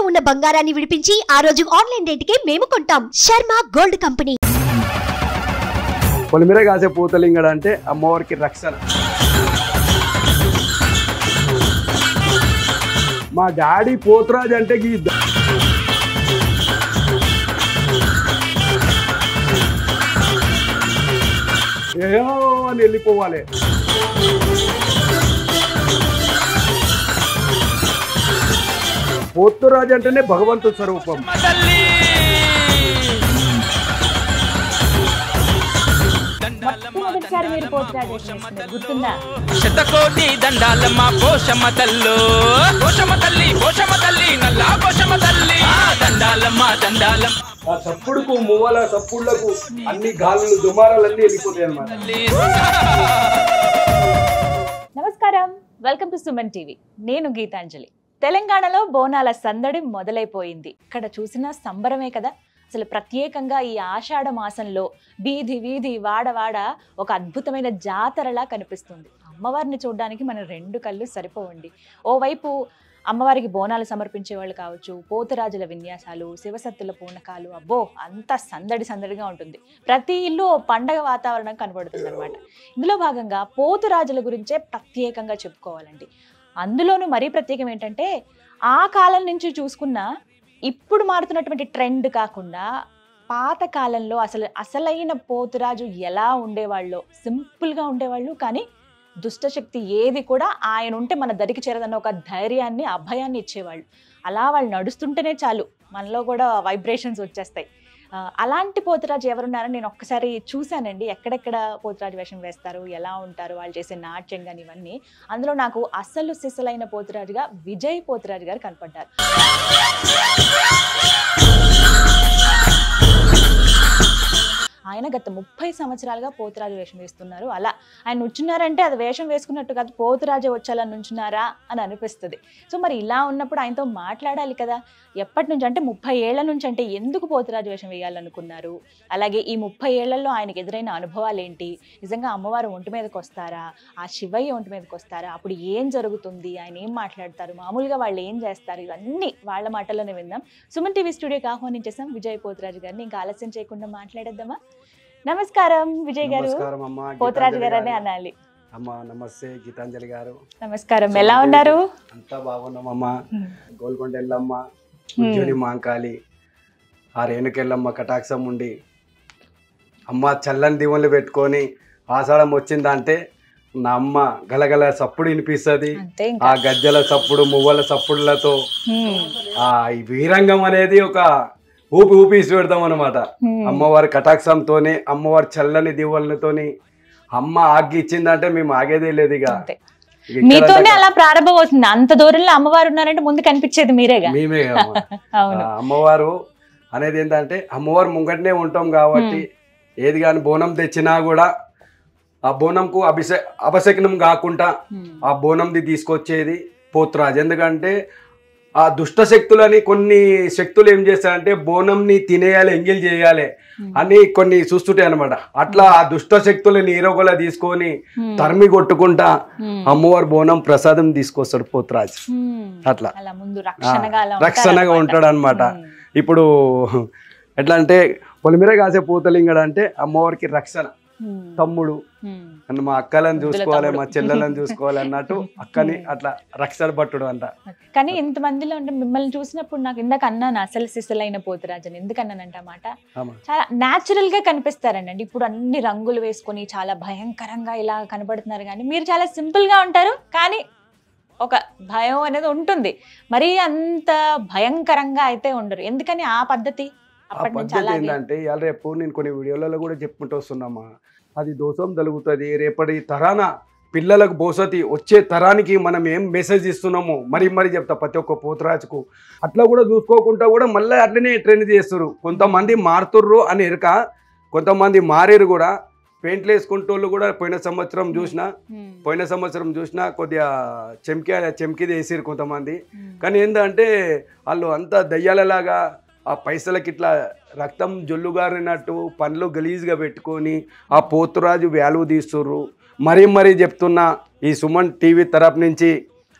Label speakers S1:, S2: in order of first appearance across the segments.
S1: ఉన్న బంగారాన్ని విడిపించి ఆ రోజు ఆన్లైన్ రేటుకే మేము కొంటాం శర్మ గోల్డ్ కంపెనీ
S2: పొలిమిర కాసే పూతలింగడు అంటే అమ్మవారికి రక్షణ మా డాడీ పోతురాజు అంటే గీ ద- ఏయో అని వెళ్ళిపోవాలి పోతురాజు అంటేనే భగవంతు స్వరూపం
S3: మొట్టమొదటిసారి మీరు పోతురాజు వేసినారు గుర్తుందా
S4: శతకోటి దండాలమ్మ పోషమ్మ తల్లు పోషమ్మ తల్లి పోషమ్మ తల్లి నల్లా పోషమ్మ తల్లి ఆ దండాలమ్మ దండాలమ్మ
S2: ఆ చప్పుడుకు మువ్వల చప్పుళ్లకు అన్ని గాలులు దుమారాలన్నీ వెళ్ళిపోతాయి అన్నమాట
S3: నమస్కారం వెల్కమ్ టు సుమన్ టీవీ నేను గీతాంజలి తెలంగాణలో బోనాల సందడి మొదలైపోయింది ఇక్కడ చూసిన సంబరమే కదా అసలు ప్రత్యేకంగా ఈ ఆషాఢ మాసంలో వీధి వీధి వాడవాడ ఒక అద్భుతమైన జాతరలా కనిపిస్తుంది అమ్మవారిని చూడడానికి మన రెండు కళ్ళు సరిపోవండి ఓవైపు అమ్మవారికి బోనాలు సమర్పించే వాళ్ళు కావచ్చు పోతురాజుల విన్యాసాలు శివసత్తుల పూనకాలు అబ్బో అంత సందడి సందడిగా ఉంటుంది ప్రతి ఇల్లు ఓ పండగ వాతావరణం కనబడుతుంది అనమాట ఇందులో భాగంగా పోతురాజుల గురించే ప్రత్యేకంగా చెప్పుకోవాలండి అందులోనూ మరీ ప్రత్యేకం ఏంటంటే ఆ కాలం నుంచి చూసుకున్న ఇప్పుడు మారుతున్నటువంటి ట్రెండ్ కాకుండా పాత కాలంలో అసలు అసలైన పోతురాజు ఎలా ఉండేవాళ్ళో సింపుల్గా ఉండేవాళ్ళు కానీ దుష్టశక్తి ఏది కూడా ఆయన ఉంటే మన దరికి చేరదన్న ఒక ధైర్యాన్ని అభయాన్ని ఇచ్చేవాళ్ళు అలా వాళ్ళు నడుస్తుంటేనే చాలు మనలో కూడా వైబ్రేషన్స్ వచ్చేస్తాయి ఆ, అలాంటి పోతురాజు ఎవరున్నారని నేను ఒక్కసారి చూశానండి ఎక్కడెక్కడ పోతురాజు వేషం వేస్తారు ఎలా ఉంటారు వాళ్ళు చేసే నాట్యం కానీ ఇవన్నీ అందులో నాకు అసలు సిసలైన పోతురాజుగా విజయ్ పోతురాజు గారు కనపడ్డారు ఆయన గత ముప్పై సంవత్సరాలుగా పోతురాజు వేషం వేస్తున్నారు అలా ఆయన నుంచున్నారంటే అది వేషం వేసుకున్నట్టు కాదు పోతురాజు వచ్చేలా నుంచున్నారా అని అనిపిస్తుంది సో మరి ఇలా ఉన్నప్పుడు ఆయనతో మాట్లాడాలి కదా ఎప్పటి నుంచి అంటే ముప్పై ఏళ్ల నుంచి అంటే ఎందుకు పోతురాజు వేషం వేయాలనుకున్నారు అలాగే ఈ ముప్పై ఏళ్లలో ఆయనకి ఎదురైన అనుభవాలు ఏంటి నిజంగా అమ్మవారు ఒంటి మీదకి వస్తారా ఆ శివయ్య ఒంటి మీదకి వస్తారా అప్పుడు ఏం జరుగుతుంది ఆయన ఏం మాట్లాడతారు మామూలుగా వాళ్ళు ఏం చేస్తారు ఇవన్నీ వాళ్ళ మాటల్లోనే విందాం సుమన్ టీవీ స్టూడియోకి ఆహ్వానించేసాం విజయ్ పోతురాజు గారిని ఇంకా ఆలస్యం చేయకుండా మాట్లాడేద్దామా నమస్కారం విజయ్ గారు
S2: నమస్కారం అమ్మ
S3: పోతురాజు
S2: గీతాంజలి
S3: గారు అనే
S2: గారు.
S3: అనాలి
S2: అమ్మ నమస్తే గీతాంజలి గారు
S3: నమస్కారం ఎలా ఉన్నారు
S2: అంతా బాగున్నామమ్మ గోల్కొండ ఎల్లమ్మ ఉజ్జయిని మాంకాళి ఆ రేణుకెళ్ళమ్మ కటాక్షం ఉండి అమ్మ చల్లని దీవెనలు పెట్టుకొని ఆషాఢం వచ్చిందంటే నా అమ్మ గలగల సప్పుడు వినిపిస్తుంది
S3: అంతే
S2: ఆ
S3: ఇంకా
S2: గజ్జల సప్పుడు మువ్వల సప్పుడులతో
S3: హ్మ్.
S2: ఆ ఈ వీరంగం అనేది ఒక ఊపి ఊపి ఇసి పెడతాం అనమాట
S3: హ్మ్.
S2: అమ్మవారి కటాక్షంతోని అమ్మవారి చల్లని దివ్వలతోని అమ్మ ఆగి ఇచ్చిందంటే మేము ఆగేదే లేదు ఇక
S3: అంతే
S2: ఇక ఇక్కడ
S3: మీతోనే
S2: దాకా
S3: అలా ప్రారంభం అవుతుంది అంత దూరంలో అమ్మవారు ఉన్నారంటే ముందు కనిపించేది మీరేగా
S2: మేమే అమ్మ.
S3: అవును
S2: ఆ అమ్మవారు అనేది ఏంటంటే అమ్మవారు ముంగటనే ఉంటాం కాబట్టి ఏది కానీ బోనం తెచ్చినా కూడా ఆ బోనంకు అభిషే అపశకనం కాకుండా
S3: హ్మ్.
S2: ఆ బోనంది తీసుకొచ్చేది పోతురాజు ఎందుకంటే ఆ దుష్ట శక్తులని కొన్ని శక్తులు ఏం చేస్తాయంటే బోనంని తినేయాలి ఎంగిల్ చేయాలి
S3: హ్మ్.
S2: అని కొన్ని చూస్తుంటాయి అనమాట అట్లా ఆ దుష్ట శక్తులని ఈరోగలా తీసుకొని
S3: హ్మ్.
S2: తరిమి కొట్టుకుంటా
S3: హ్మ్.
S2: అమ్మవారి బోనం ప్రసాదం తీసుకొస్తాడు పోతురాజు
S3: హ్మ్.
S2: అట్లా
S3: అలా ముందు
S2: ఆ,
S3: రక్షణగా అలా
S2: రక్షణగా
S3: ఉంటారన్నమాట.
S2: ఉంటాడు అనమాట
S3: హ్మ్.
S2: ఇప్పుడు ఎట్లా అంటే పొలిమిర కాసే పూతలింగడు అంటే అమ్మవారికి రక్షణ
S3: హ్మ్.
S2: తమ్ముడు
S3: హ్మ్.
S2: అని మా అక్కలను
S3: ముద్దుల
S2: చూసుకోవాలి
S3: తమ్ముడు.
S2: మా చెల్లెలను చూసుకోవాలి అన్నట్టు అక్కని అట్లా రక్షణ పట్టుడు అంట
S3: కానీ ఇంతమందిలో అంటే మిమ్మల్ని చూసినప్పుడు నాకు ఇందాక అన్నాను అసలు సిసలైన పోతురాజని ఎందుకు అన్నానంట మాట
S2: ఆమా.
S3: చాలా న్యాచురల్ గా కనిపిస్తారండి అంటే ఇప్పుడు అన్ని రంగులు వేసుకొని చాలా భయంకరంగా ఇలా కనబడుతున్నారు కానీ మీరు చాలా సింపుల్ గా ఉంటారు కానీ ఒక భయం అనేది ఉంటుంది మరీ అంత భయంకరంగా అయితే ఉండరు ఎందుకని ఆ పద్ధతి
S2: ఆ
S3: అప్పటి నుంచి
S2: పద్ధతి
S3: అలాగే
S2: ఏంటంటే ఇవాళ రేపు నేను కొన్ని వీడియోలలో కూడా చెప్పుకుంటూ వస్తున్నామా అది దోషం తలుగుతుంది రేపటి తరాన పిల్లలకు భవిష్యత్తు వచ్చే తరానికి మనం ఏం మెసేజ్ ఇస్తున్నామో మరి మరి చెప్తా ప్రతి ఒక్క పోతురాజుకు అట్లా కూడా చూసుకోకుండా కూడా మళ్ళీ అట్లనే ట్రెండ్ చేస్తారు కొంతమంది మారుతుర్రు అని ఎరక కొంతమంది మారేరు కూడా పెయింట్లు వేసుకుంటోళ్ళు కూడా పోయిన సంవత్సరం చూసిన
S3: హ్మ్.
S2: పోయిన సంవత్సరం చూసిన కొద్దిగా చెంకి చెంకిది వేసిరు కొంతమంది
S3: హ్మ్.
S2: కానీ ఏంటంటే వాళ్ళు అంతా దయ్యాలలాగా ఆ పైసలకి ఇట్లా రక్తం జొల్లుగారినట్టు పండ్లు గలీజ్గా పెట్టుకొని ఆ పోతురాజు వాల్యూ తీస్తుర్రు మరీ మరీ చెప్తున్నా ఈ సుమన్ టీవీ తరపు నుంచి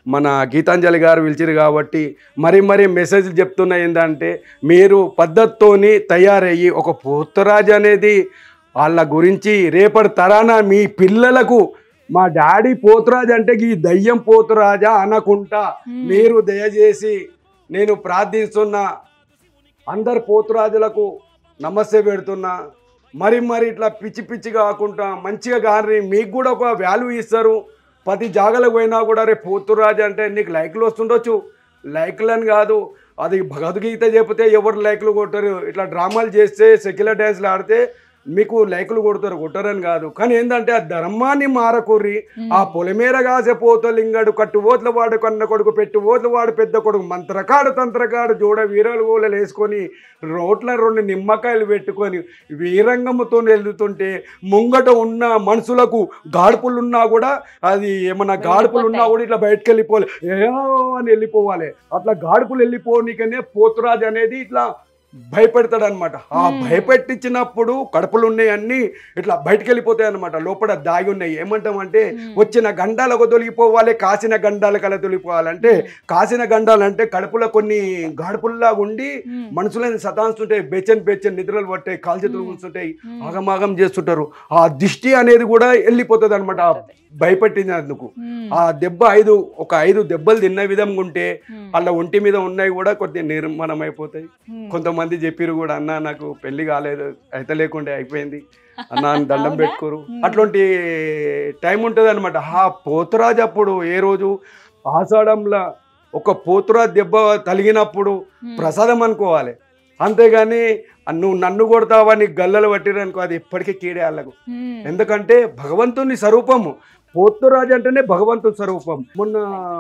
S2: మన గీతాంజలి గారు పిలిచిరు కాబట్టి మరి మరి మెసేజ్ చెప్తున్నా ఏంటంటే మీరు పద్ధతితోని తయారయ్యి ఒక పోతరాజు అనేది వాళ్ళ గురించి రేపటి తరాన మీ పిల్లలకు మా డాడీ పోతురాజు అంటే ఈ దయ్యం పోతురాజా అనకుంటా మీరు దయచేసి నేను ప్రార్థిస్తున్నా అందరు పోతురాజులకు నమస్తే పెడుతున్నా మరి మరి ఇట్లా పిచ్చి పిచ్చి కాకుండా మంచిగా కానీ మీకు కూడా ఒక వాల్యూ ఇస్తారు ప్రతి జాగలకు పోయినా కూడా రేపు పోతురాజు అంటే నీకు లైక్లు వస్తుండొచ్చు లైక్లు అని కాదు అది భగవద్గీత చెప్తే ఎవరు లైక్లు కొట్టరు ఇట్లా డ్రామాలు చేస్తే సెక్యులర్ డ్యాన్స్లు ఆడితే మీకు లైకులు కొడతారు కొట్టరని కాదు కానీ ఏంటంటే ఆ ధర్మాన్ని మారకూరి ఆ పొలిమేర కాసే పోతలింగాడు కట్టు ఓట్ల వాడు కన్న కొడుకు పెట్టు ఓట్ల వాడు పెద్ద కొడుకు మంత్రకాడు తంత్రకాడు జోడ వీరలు గోలలు వేసుకొని రోట్ల రెండు నిమ్మకాయలు పెట్టుకొని వీరంగముతో వెళ్తుంటే ముంగట ఉన్న మనుషులకు గాడుపులున్నా కూడా అది ఏమన్నా గాడుపులు ఉన్నా కూడా ఇట్లా బయటకు వెళ్ళిపోవాలి ఏమో అని వెళ్ళిపోవాలి అట్లా గాడుపులు వెళ్ళిపోనీకనే పోతురాజు అనేది ఇట్లా భయపెడతాడు అనమాట ఆ
S3: Hmm.
S2: భయపెట్టించినప్పుడు కడుపులు ఉన్నాయి అన్ని ఇట్లా బయటకు వెళ్ళిపోతాయి అనమాట లోపల దాగి ఉన్నాయి ఏమంటామంటే వచ్చిన గండాలకు తొలగిపోవాలి కాసిన గండాల కల తొలగిపోవాలంటే కాసిన గండాలంటే కడుపులో కొన్ని గాడుపుల్లాగా ఉండి మనుషులని సతాంస్తుంటాయి బెచ్చని బెచ్చని నిద్రలు పట్టాయి కాలు చేతులు
S3: Hmm.
S2: కూర్చుంటాయి ఆగమాగం చేస్తుంటారు ఆ దిష్టి అనేది కూడా వెళ్ళిపోతుంది అనమాట భయపెట్టినందుకు ఆ దెబ్బ ఐదు ఒక ఐదు దెబ్బలు తిన్న విధంగా ఉంటే వాళ్ళ ఒంటి మీద ఉన్నాయి కూడా కొద్దిగా నిర్మాణం అయిపోతాయి కొంతమంది చెప్పిరు కూడా అన్న నాకు పెళ్లి కాలేదు అయితే లేకుండే అయిపోయింది అన్న అని దండం
S3: అవునా?
S2: పెట్టుకోరు
S3: Hmm.
S2: అట్లాంటి టైం ఉంటుంది అనమాట ఆ పోతురాజు అప్పుడు ఏ రోజు ఆషాఢంలో ఒక పోతురాజు దెబ్బ తలిగినప్పుడు ప్రసాదం అనుకోవాలి అంతేగాని నువ్వు నన్ను కొడతావా నీకు గల్లలు పట్టిరనుకో అది ఎప్పటికీ కీడే వాళ్ళకు ఎందుకంటే భగవంతుని స్వరూపము పోతురాజు అంటేనే భగవంతుని స్వరూపం మొన్న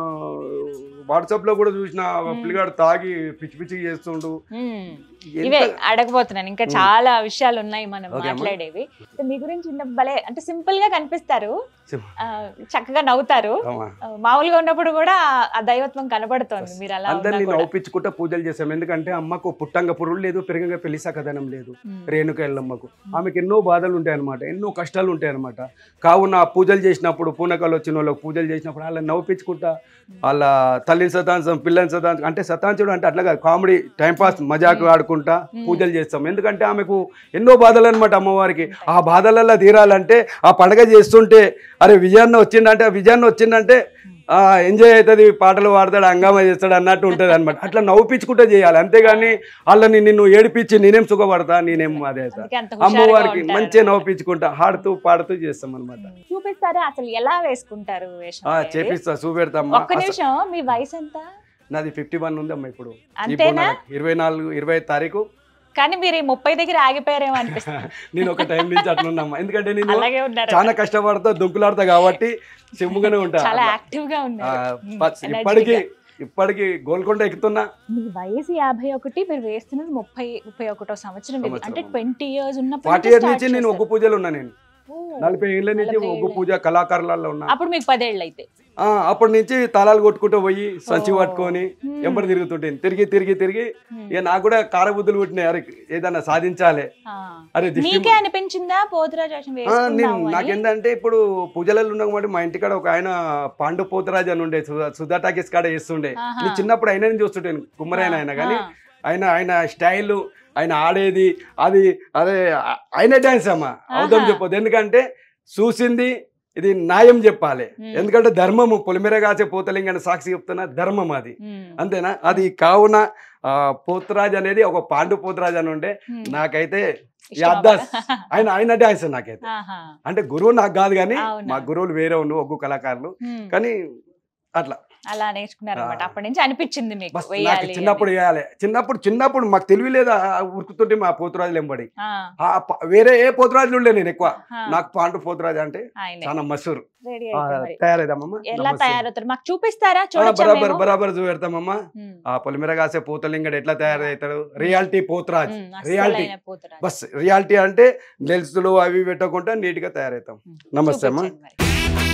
S2: వాట్సాప్ లో కూడా చూసిన ఆ పిల్లగాడు తాగి పిచ్చి పిచ్చి చేస్తుండు ఎంత-
S3: ఇవే అడగబోతున్నాను ఇంకా
S2: మ్మ్.
S3: చాలా విషయాలు ఉన్నాయి మనం
S2: ఓకే అమ్మా.
S3: మాట్లాడేవి సో మీ గురించి ఇంత భలే అంటే సింపుల్ గా కనిపిస్తారు
S2: sim-
S3: ఆ, చక్కగా నవ్వుతారు
S2: అమ్మా.
S3: ఆ, మామూలుగా ఉన్నప్పుడు కూడా ఆ దైవత్వం కనబడుతోంది మీరు అలా ఉన్నా
S2: అందరినీ
S3: కూడా.
S2: నవ్వుపించుకుంటా పూజలు చేసాం ఎందుకంటే అమ్మకు పుట్టంగ పురుడు లేదు పెరగంగా పెళ్లి సకదనం లేదు
S3: మ్మ్.
S2: రేణుక ఎల్లమ్మకు ఆమెకి ఎన్నో బాధలు ఉంటాయి అనమాట ఎన్నో కష్టాలు ఉంటాయి అనమాట కావున ఆ పూజలు చేసినప్పుడు పూనకాలు వచ్చిన వాళ్ళకి పూజలు చేసినప్పుడు వాళ్ళని నవ్వుపించుకుంటా వాళ్ళ తల్లిని సతాంశం పిల్లని సతాంశం అంటే సతాంశుడు అంటే అట్లా కాదు కామెడీ టైంపాస్ మజాకు ఆడుకుంటా
S3: మ్మ్.
S2: పూజలు చేస్తాం ఎందుకంటే ఆమెకు ఎన్నో బాధలు అనమాట అమ్మవారికి ఆ బాధలల్లో తీరాలంటే ఆ పండగ చేస్తుంటే అరే విజయాన్న వచ్చిందంటే ఆ విజయాన్న వచ్చిందంటే ఆ ఎంజాయ్ అవుతుంది పాటలు పాడతాడు హంగామా చేస్తాడు అన్నట్టు ఉంటుంది అనమాట అట్లా నవ్వుపించుకుంటే చేయాలి అంతేగాని వాళ్ళని నిన్ను ఏడిపించి నేనేం సుఖపడతా నేనేం అదే అవుతా.
S3: అందుకే అంత హుషారుగా
S2: అమ్మవారికి
S3: ఉంటారు
S2: మంచిగా
S3: అన్నమాట.
S2: నవ్వుపించుకుంటా పాడుతూ పాడుతూ చేస్తాం అనమాట
S3: మ్మ్. చూపిస్తారా అసలు ఎలా వేసుకుంటారు వేషం అనేది?
S2: చేపిస్తా చూపెడతామ్మా
S3: ఒక్క నిమిషం మీ వయసు ఎంత
S2: నాది ఫిఫ్టీ వన్ ఉందమ్మా ఇప్పుడు ఈ
S3: అంతేనా
S2: బోనాలకు. ఇరవై నాలుగు ఇరవై తారీఖు
S3: కానీ మీరు ఈ ముప్పై దగ్గర ఆగిపోయారేమో అనిపిస్తుంది
S2: నేను ఒక టైం నుంచి అట్లా ఉన్నామ్మా ఎందుకంటే నేను
S3: అలాగే ఉన్నారు
S2: చాలా కష్టపడతా దుంకులాడతా కాబట్టి చెమ్ముగానే ఉంటా
S3: చాలా
S2: అట్లా.
S3: యాక్టివ్ గా
S2: ఆ,
S3: ఉన్నారు మ్మ్.
S2: ప-
S3: Energy
S2: ఇప్పటికీ
S3: గా.
S2: ఇప్పటికీ గోల్కొండ ఎక్కుతున్నా
S3: మీ వయసు యాభై ఒకటి మీరు వేస్తున్నది ముప్పై ముప్పై ఒకటో సంవత్సరం ఇది
S2: సంవత్సరం.
S3: అంటే ట్వంటీ ఇయర్స్ ఉన్నప్పుడు
S2: ఫార్టీ ఇయర్ నుంచి నేను ఒగ్గు పూజలు ఉన్నా నేను
S3: ఓ.
S2: నలభై ఏళ్ళ నుంచి
S3: నలభై
S2: ఒగ్గు
S3: ఏళ్ళ.
S2: పూజ కళాకారులలో ఉన్నా
S3: అప్పుడు మీకు పదేళ్ళు అయితే
S2: ఆ, అప్పటి నుంచి తాళాలు కొట్టుకుంటూ పోయి సంచి
S3: ఓ.
S2: పట్టుకొని
S3: మ్మ్.
S2: ఎంబడి తిరుగుతుంటాను తిరిగి తిరిగి తిరిగి
S3: మ్మ్.
S2: ఇక నాకు కూడా కారబుద్ధులు పుట్టినాయి అరే ఏదన్నా సాధించాలి
S3: ఆ.
S2: అరే దిష్టి
S3: మీకే అనిపించిందా పోతురాజు వేషం
S2: ఆ, నేను
S3: వేసుకుందాము అని?
S2: నాకేంటంటే ఇప్పుడు పూజలలో ఉన్నాం కాబట్టి మా ఇంటికాడ ఒక ఆయన పాండు పోతరాజు అని ఉండే సుధా- సుధా టాకీస్ కాడ చేస్తుండే
S3: ఆహా.
S2: నేను చిన్నప్పుడు ఆయనని చూస్తుంటాను కుమ్మరైన ఆయన కానీ
S3: ఆ.
S2: ఆయన ఆయన స్టైల్ ఆయన ఆడేది అది అదే ఆ- ఆయన డ్యాన్స్ అమ్మ అవుతాం
S3: ఆహా.
S2: చెప్పొద్దు ఎందుకంటే చూసింది ఇది న్యాయం చెప్పాలి
S3: మ్మ్.
S2: ఎందుకంటే ధర్మము పొలిమెర కాసే పోతలింగని సాక్షి చెప్తున్నా ధర్మం అది
S3: మ్మ్.
S2: అంతేనా అది కావున ఆ, పోతురాజు అనేది ఒక పాండు పోతురాజు అని ఉండే
S3: మ్మ్.
S2: నాకైతే
S3: ఇష్టమా?
S2: యాద్దాస్ ఆయన ఆయన డ్యాన్స్ నాకైతే
S3: ఆహా.
S2: అంటే గురువు నాకు కాదు కానీ
S3: అవునా.
S2: మా గురువులు వేరే ఉండు ఒగ్గు కళాకారులు
S3: మ్మ్.
S2: కానీ అట్లా
S3: అలా నేర్చుకున్నారు అనమాట
S2: ఆ.
S3: అప్పటి నుంచి అనిపించింది మీకు
S2: బస్ నాకు
S3: వేయాలి
S2: చిన్నప్పుడు వేయాలి చిన్నప్పుడు చిన్నప్పుడు మాకు తెలివి లేదా ఉరుకుతుంటే మా పోతురాజులు ఎంబడి
S3: అని. ఆ.
S2: ఆ ప- వేరే ఏ పోతురాజులు ఉండే నేను ఎక్కువ
S3: ఆ.
S2: నాకు పాండు పోతురాజు అంటే
S3: ఆయనే
S2: చాలా మసూరు
S3: రెడీ
S2: ఆ,
S3: అయితే మరి.
S2: తయారైదామమ్మా
S3: ఎలా
S2: నమస్తే.
S3: తయారవుతారు మాకు చూపిస్తారా
S2: ఆ,
S3: చూడొచ్చా
S2: బరాబర్
S3: మేము?
S2: బరాబర్ చూపెడతామమ్మా
S3: మ్మ్.
S2: ఆ పొలిమేర కాసే పోతలింగడు ఎట్లా తయారవుతాడు రియాలిటీ పోతురాజ్
S3: మ్మ్.
S2: రియాలిటీ
S3: అస్సలైన పోతురాజు.
S2: బస్ రియాలిటీ అంటే లెన్సులు అవి పెట్టకుండా నీట్ గా తయారవుతాం
S3: మ్మ్.
S2: నమస్తే అమ్మా
S3: చూపించండి మరి.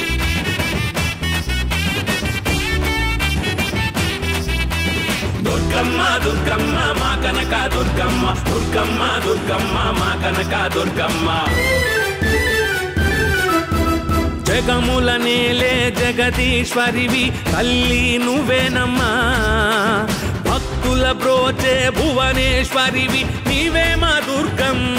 S4: దుర్గమ్మ దుర్గమ్మ మా కనక దుర్గమ్మ దుర్గమ్మ దుర్గమ్మ మా కనక దుర్గమ్మ జగముల నేలే జగదీశ్వరివి తల్లి నువ్వేనమ్మా భక్తుల బ్రోచే భువనేశ్వరివి నీవే మా దుర్గమ్మ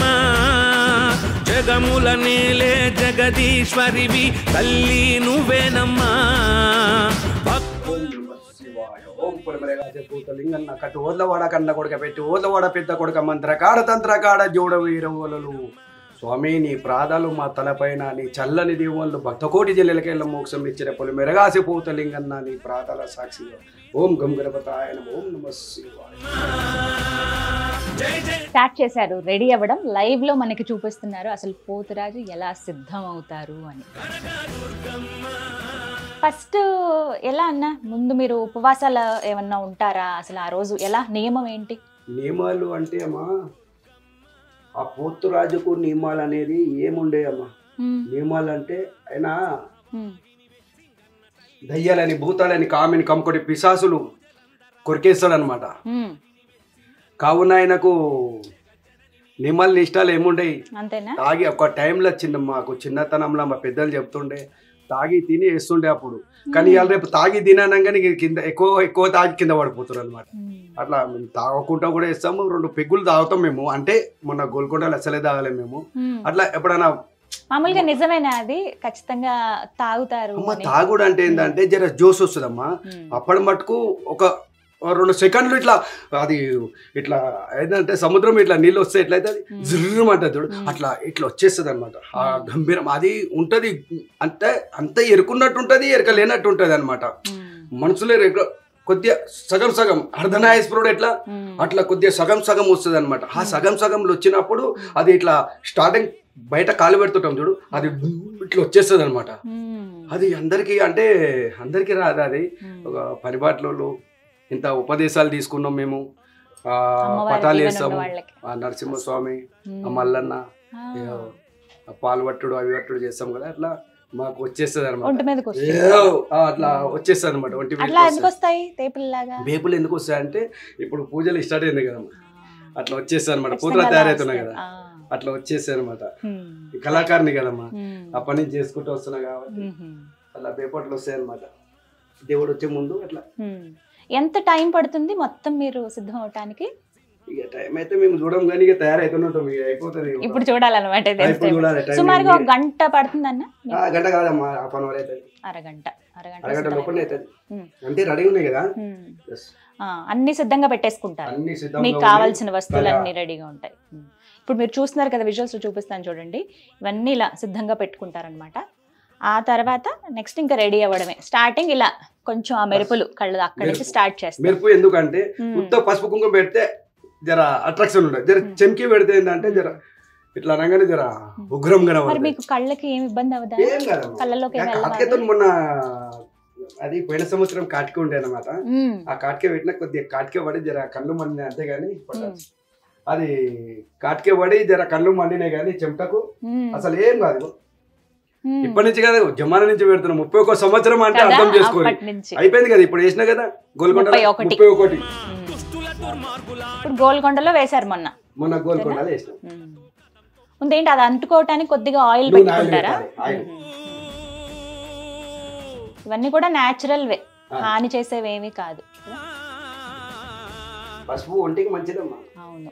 S4: జగముల నేలే జగదీశ్వరివి తల్లి నువ్వేనమ్మా భక్తుల
S2: ఓం నమః శివాయ. ఓం పురమరేగాజ భూతలింగన్న కట్టు ఓదలవాడ కన్న కొడుక పెట్టి ఓదలవాడ పెద్ద కొడుక మంత్రకాడ తంత్రకాడ జోడ వీరవులలు స్వామి నీ ప్రాదాలు మా తలపైన నీ చల్లని దీవులు భక్తకోటి జిల్లెలకెళ్ళ మోక్షం ఇచ్చిన పొలి మెరగాసి పూతలింగన్న నీ ప్రాదాల సాక్షిగా ఓం గం గణపతాయ నమః. ఓం నమ శివాయ
S3: స్టార్ట్ చేశారు రెడీ అవ్వడం లైవ్ లో మనకి చూపిస్తున్నారు అసలు పోతురాజు ఎలా సిద్ధం అవుతారు అని ఫస్ట్ ఎలా అన్న ముందు మీరు ఉపవాసాలు ఏమన్నా ఉంటారా అసలు ఆ రోజు ఎలా నియమం ఏంటి
S2: నియమాలు అంటే అమ్మా ఆ పోతురాజుకు నియమాలు అనేది ఏముండే అమ్మా
S3: ఉమ్,
S2: నియమాలు అంటే ఆయన
S3: ఉమ్,
S2: దయ్యాలని భూతాలని కామిని కమ్ముకొని పిశాసులు కొరికేస్తాడనమాట
S3: ఉమ్,
S2: కావున ఆయనకు నిమ్మల నిష్టాలు ఏముండయి
S3: అంతేనా
S2: తాగి ఒక టైంలో చిన్న మాకు చిన్నతనంలో మా పెద్దలు చెప్తుండే తాగి తిని వేస్తుండే అప్పుడు కానీ ఇవాళ రేపు తాగి తినగానే కింద ఎక్కువ ఎక్కువ తాగి కింద పడిపోతారు అనమాట
S3: ఉమ్,
S2: అట్లా మేము తాగకుండా కూడా ఇస్తాము రెండు పెగ్గులు తాగుతాం మేము అంటే మొన్న గోల్కొండలో అసలే తాగలేము మేము
S3: ఉమ్.
S2: అట్లా ఎప్పుడైనా
S3: మామూలుగా నిజమేనా అది ఖచ్చితంగా తాగుతారు
S2: అమ్మ
S3: అని?
S2: తాగుడు అంటే ఏంటంటే జర జోస్ వస్తుందమ్మా
S3: ఉమ్,
S2: అప్పటి మటుకు ఒక రెండు సెకండ్లు ఇట్లా అది ఇట్లా ఏంటంటే సముద్రం ఇట్లా నీళ్ళు వస్తే ఎట్లయితే అది
S3: Hmm.
S2: జిర్రమంటది చూడు
S3: Hmm.
S2: అట్లా ఇట్లా వచ్చేస్తుంది అనమాట ఆ
S3: Hmm.
S2: గంభీరం అది ఉంటది అంటే అంత ఎరుకున్నట్టు ఉంటది ఎరక లేనట్టు ఉంటది అనమాట
S3: ఉమ్,
S2: మనసులో ఎరుక- కొద్దిగా సగం సగం అర్ధనాయస్పురుడు ఎట్లా
S3: ఉమ్,
S2: అట్లా కొద్దిగా సగం సగం వస్తుంది అనమాట ఆ
S3: Hmm.
S2: సగం సగంలో వచ్చినప్పుడు అది ఇట్లా స్టార్టింగ్ బయట కాలు పెడుతుంటాం చూడు అది ఇట్లా వచ్చేస్తుంది అనమాట
S3: ఉమ్,
S2: అది అందరికీ అంటే అందరికీ రాదు అది
S3: ఉమ్.
S2: ఒక పనిబాట్లలో ఇంత ఉపదేశాలు తీసుకున్నాం మేము ఆ
S3: అమ్మవారి
S2: పటాలు
S3: దీవెన
S2: వేస్తాము
S3: ఉన్న వాళ్ళకి.
S2: ఆ నరసింహస్వామి
S3: ఉమ్.
S2: ఆ మల్లన్న
S3: ఆ,
S2: ఏదో ఆ పాలు పట్టుడు అవి పట్టుడు చేస్తాం కదా అట్లా మాకు వచ్చేస్తుంది
S3: ఒంటి
S2: అనమాట
S3: మీదకి వస్తుంది
S2: అట్లా వచ్చేస్తుంది అనమాట ఒంటి
S3: అట్లా
S2: మీదకి
S3: ఎందుకు
S2: వస్తాయి.
S3: వస్తాయి తేపుల్లాగా
S2: బేపులు ఎందుకు వస్తాయంటే ఇప్పుడు పూజలు స్టార్ట్ అయింది కదా అట్లా వచ్చేస్తాయి అనమాట
S3: ఖచ్చితంగా
S2: పూతలు
S3: అలా
S2: తయారవుతున్నాయి కదా
S3: వస్తాయి. ఆ.
S2: అట్లా వచ్చేస్తాయి అనమాట
S3: ఉమ్,
S2: కళాకారిని కదమ్మా
S3: ఉమ్,
S2: అప్పటి నుంచి చేసుకుంటూ వస్తున్నా కాబట్టి
S3: ఉమ్,
S2: అట్లా బేపట్లు వస్తాయి అనమాట దేవుడు వచ్చే ముందు అట్లా
S3: ఉమ్. ఎంత టైం పడుతుంది మొత్తం మీరు సిద్ధం అవటానికి
S2: ఇక టైం అయితే మేము చూడం కానీ ఇక తయారైతుంటాం ఇక అయిపోతుంది ఇక.
S3: ఇప్పుడు చూడాలన్నమాట ఇది
S2: ఆ,
S3: ఎంత
S2: ఇప్పుడు
S3: time.
S2: చూడాలి టైం
S3: సుమారుగా ఒక
S2: ఏంటి?
S3: గంట పడుతుందన్న
S2: ఆ, గంట కాదమ్మా హాఫ్ అన్ అవర్ అవుతుంది
S3: అరగంట అరగంట
S2: అరగంట
S3: సిద్ధం
S2: లోపలనే
S3: అయిపోతుంది.
S2: అవుతుంది
S3: ఉమ్,
S2: అంటే రెడీ ఉన్నాయి కదా
S3: ఉమ్.
S2: Yes.
S3: ఆ, అన్ని సిద్ధంగా పెట్టేసుకుంటారు
S2: అన్ని సిద్ధంగా
S3: మీకు
S2: ఉన్నాయి.
S3: కావాల్సిన వస్తువులు
S2: కదా.
S3: అన్ని రెడీగా ఉంటాయి ఉమ్. ఇప్పుడు మీరు చూస్తున్నారు కదా విజువల్స్ చూపిస్తాను చూడండి ఇవన్నీ ఇలా సిద్ధంగా పెట్టుకుంటారనమాట ఆ తర్వాత నెక్స్ట్ ఇంకా రెడీ అవ్వడమే స్టార్టింగ్ ఇలా కొంచెం ఆ మెరుపులు కళ్ళు అక్కడి నుంచి
S2: మెరుపు.
S3: స్టార్ట్ చేస్తారు
S2: మెరుపు ఎందుకంటే
S3: ఉమ్.
S2: ఉత్త పసుపు కుంకుమ పెడితే జర అట్రాక్షన్ ఉండదు జర
S3: Hmm.
S2: చెంకి పెడితే ఏంటంటే జర ఇట్లా అనగానే జర ఉగ్రం
S3: మరి
S2: కనబడుతుంది
S3: మీకు కళ్ళకి ఏమి ఇబ్బంది అవదా
S2: ఏం కాదమ్మా
S3: కళ్ళలోకి ఏమి
S2: కాటికేతో
S3: వెళ్ళవా?
S2: మొన్న అది పోయిన సంవత్సరం కాటికే ఉండే అనమాట
S3: ఉమ్,
S2: ఆ కాటికే పెట్టిన కొద్దిగా కాటికే పడి జర కళ్ళు మండినాయి అంతేగాని
S3: ఉమ్,
S2: అది కాటికే పడి జర కళ్ళు మండినాయి కానీ చెమటకు
S3: ఉమ్,
S2: అసలు ఏం కాదు
S3: ఉమ్.
S2: ఇప్పటి నుంచి కాదు జమానా నుంచి పెడుతున్నాం ముప్పై ఒక్క సంవత్సరం అంటే
S3: కదా?
S2: అర్థం చేసుకోవాలి
S3: అప్పటి నుంచి
S2: అయిపోయింది కదా ఇప్పుడు వేసినా కదా గోల్కొండ
S3: ముప్పై ఒకటి.
S2: ముప్పై ఒకటి
S3: ఉమ్.
S4: దుష్టుల దుర్మార్గుల
S3: ఇప్పుడు గోల్కొండలో వేశారు మొన్న
S2: మొన్న గోల్కొండలో వేసినాం
S3: ఉమ్. ముందేంటి అది అంటుకోవటానికి కొద్దిగా ఆయిల్
S2: నూనె ఆయిల్
S3: పెట్టుకుంటారా
S2: పెట్టాలి, ఆయిల్.
S3: ఉమ్. ఇవన్నీ కూడా న్యాచురల్ వే
S2: ఆ.
S3: హాని చేసేవేమీ కాదు
S2: పసుపు ఒంటికి మంచిదమ్మా
S3: అవును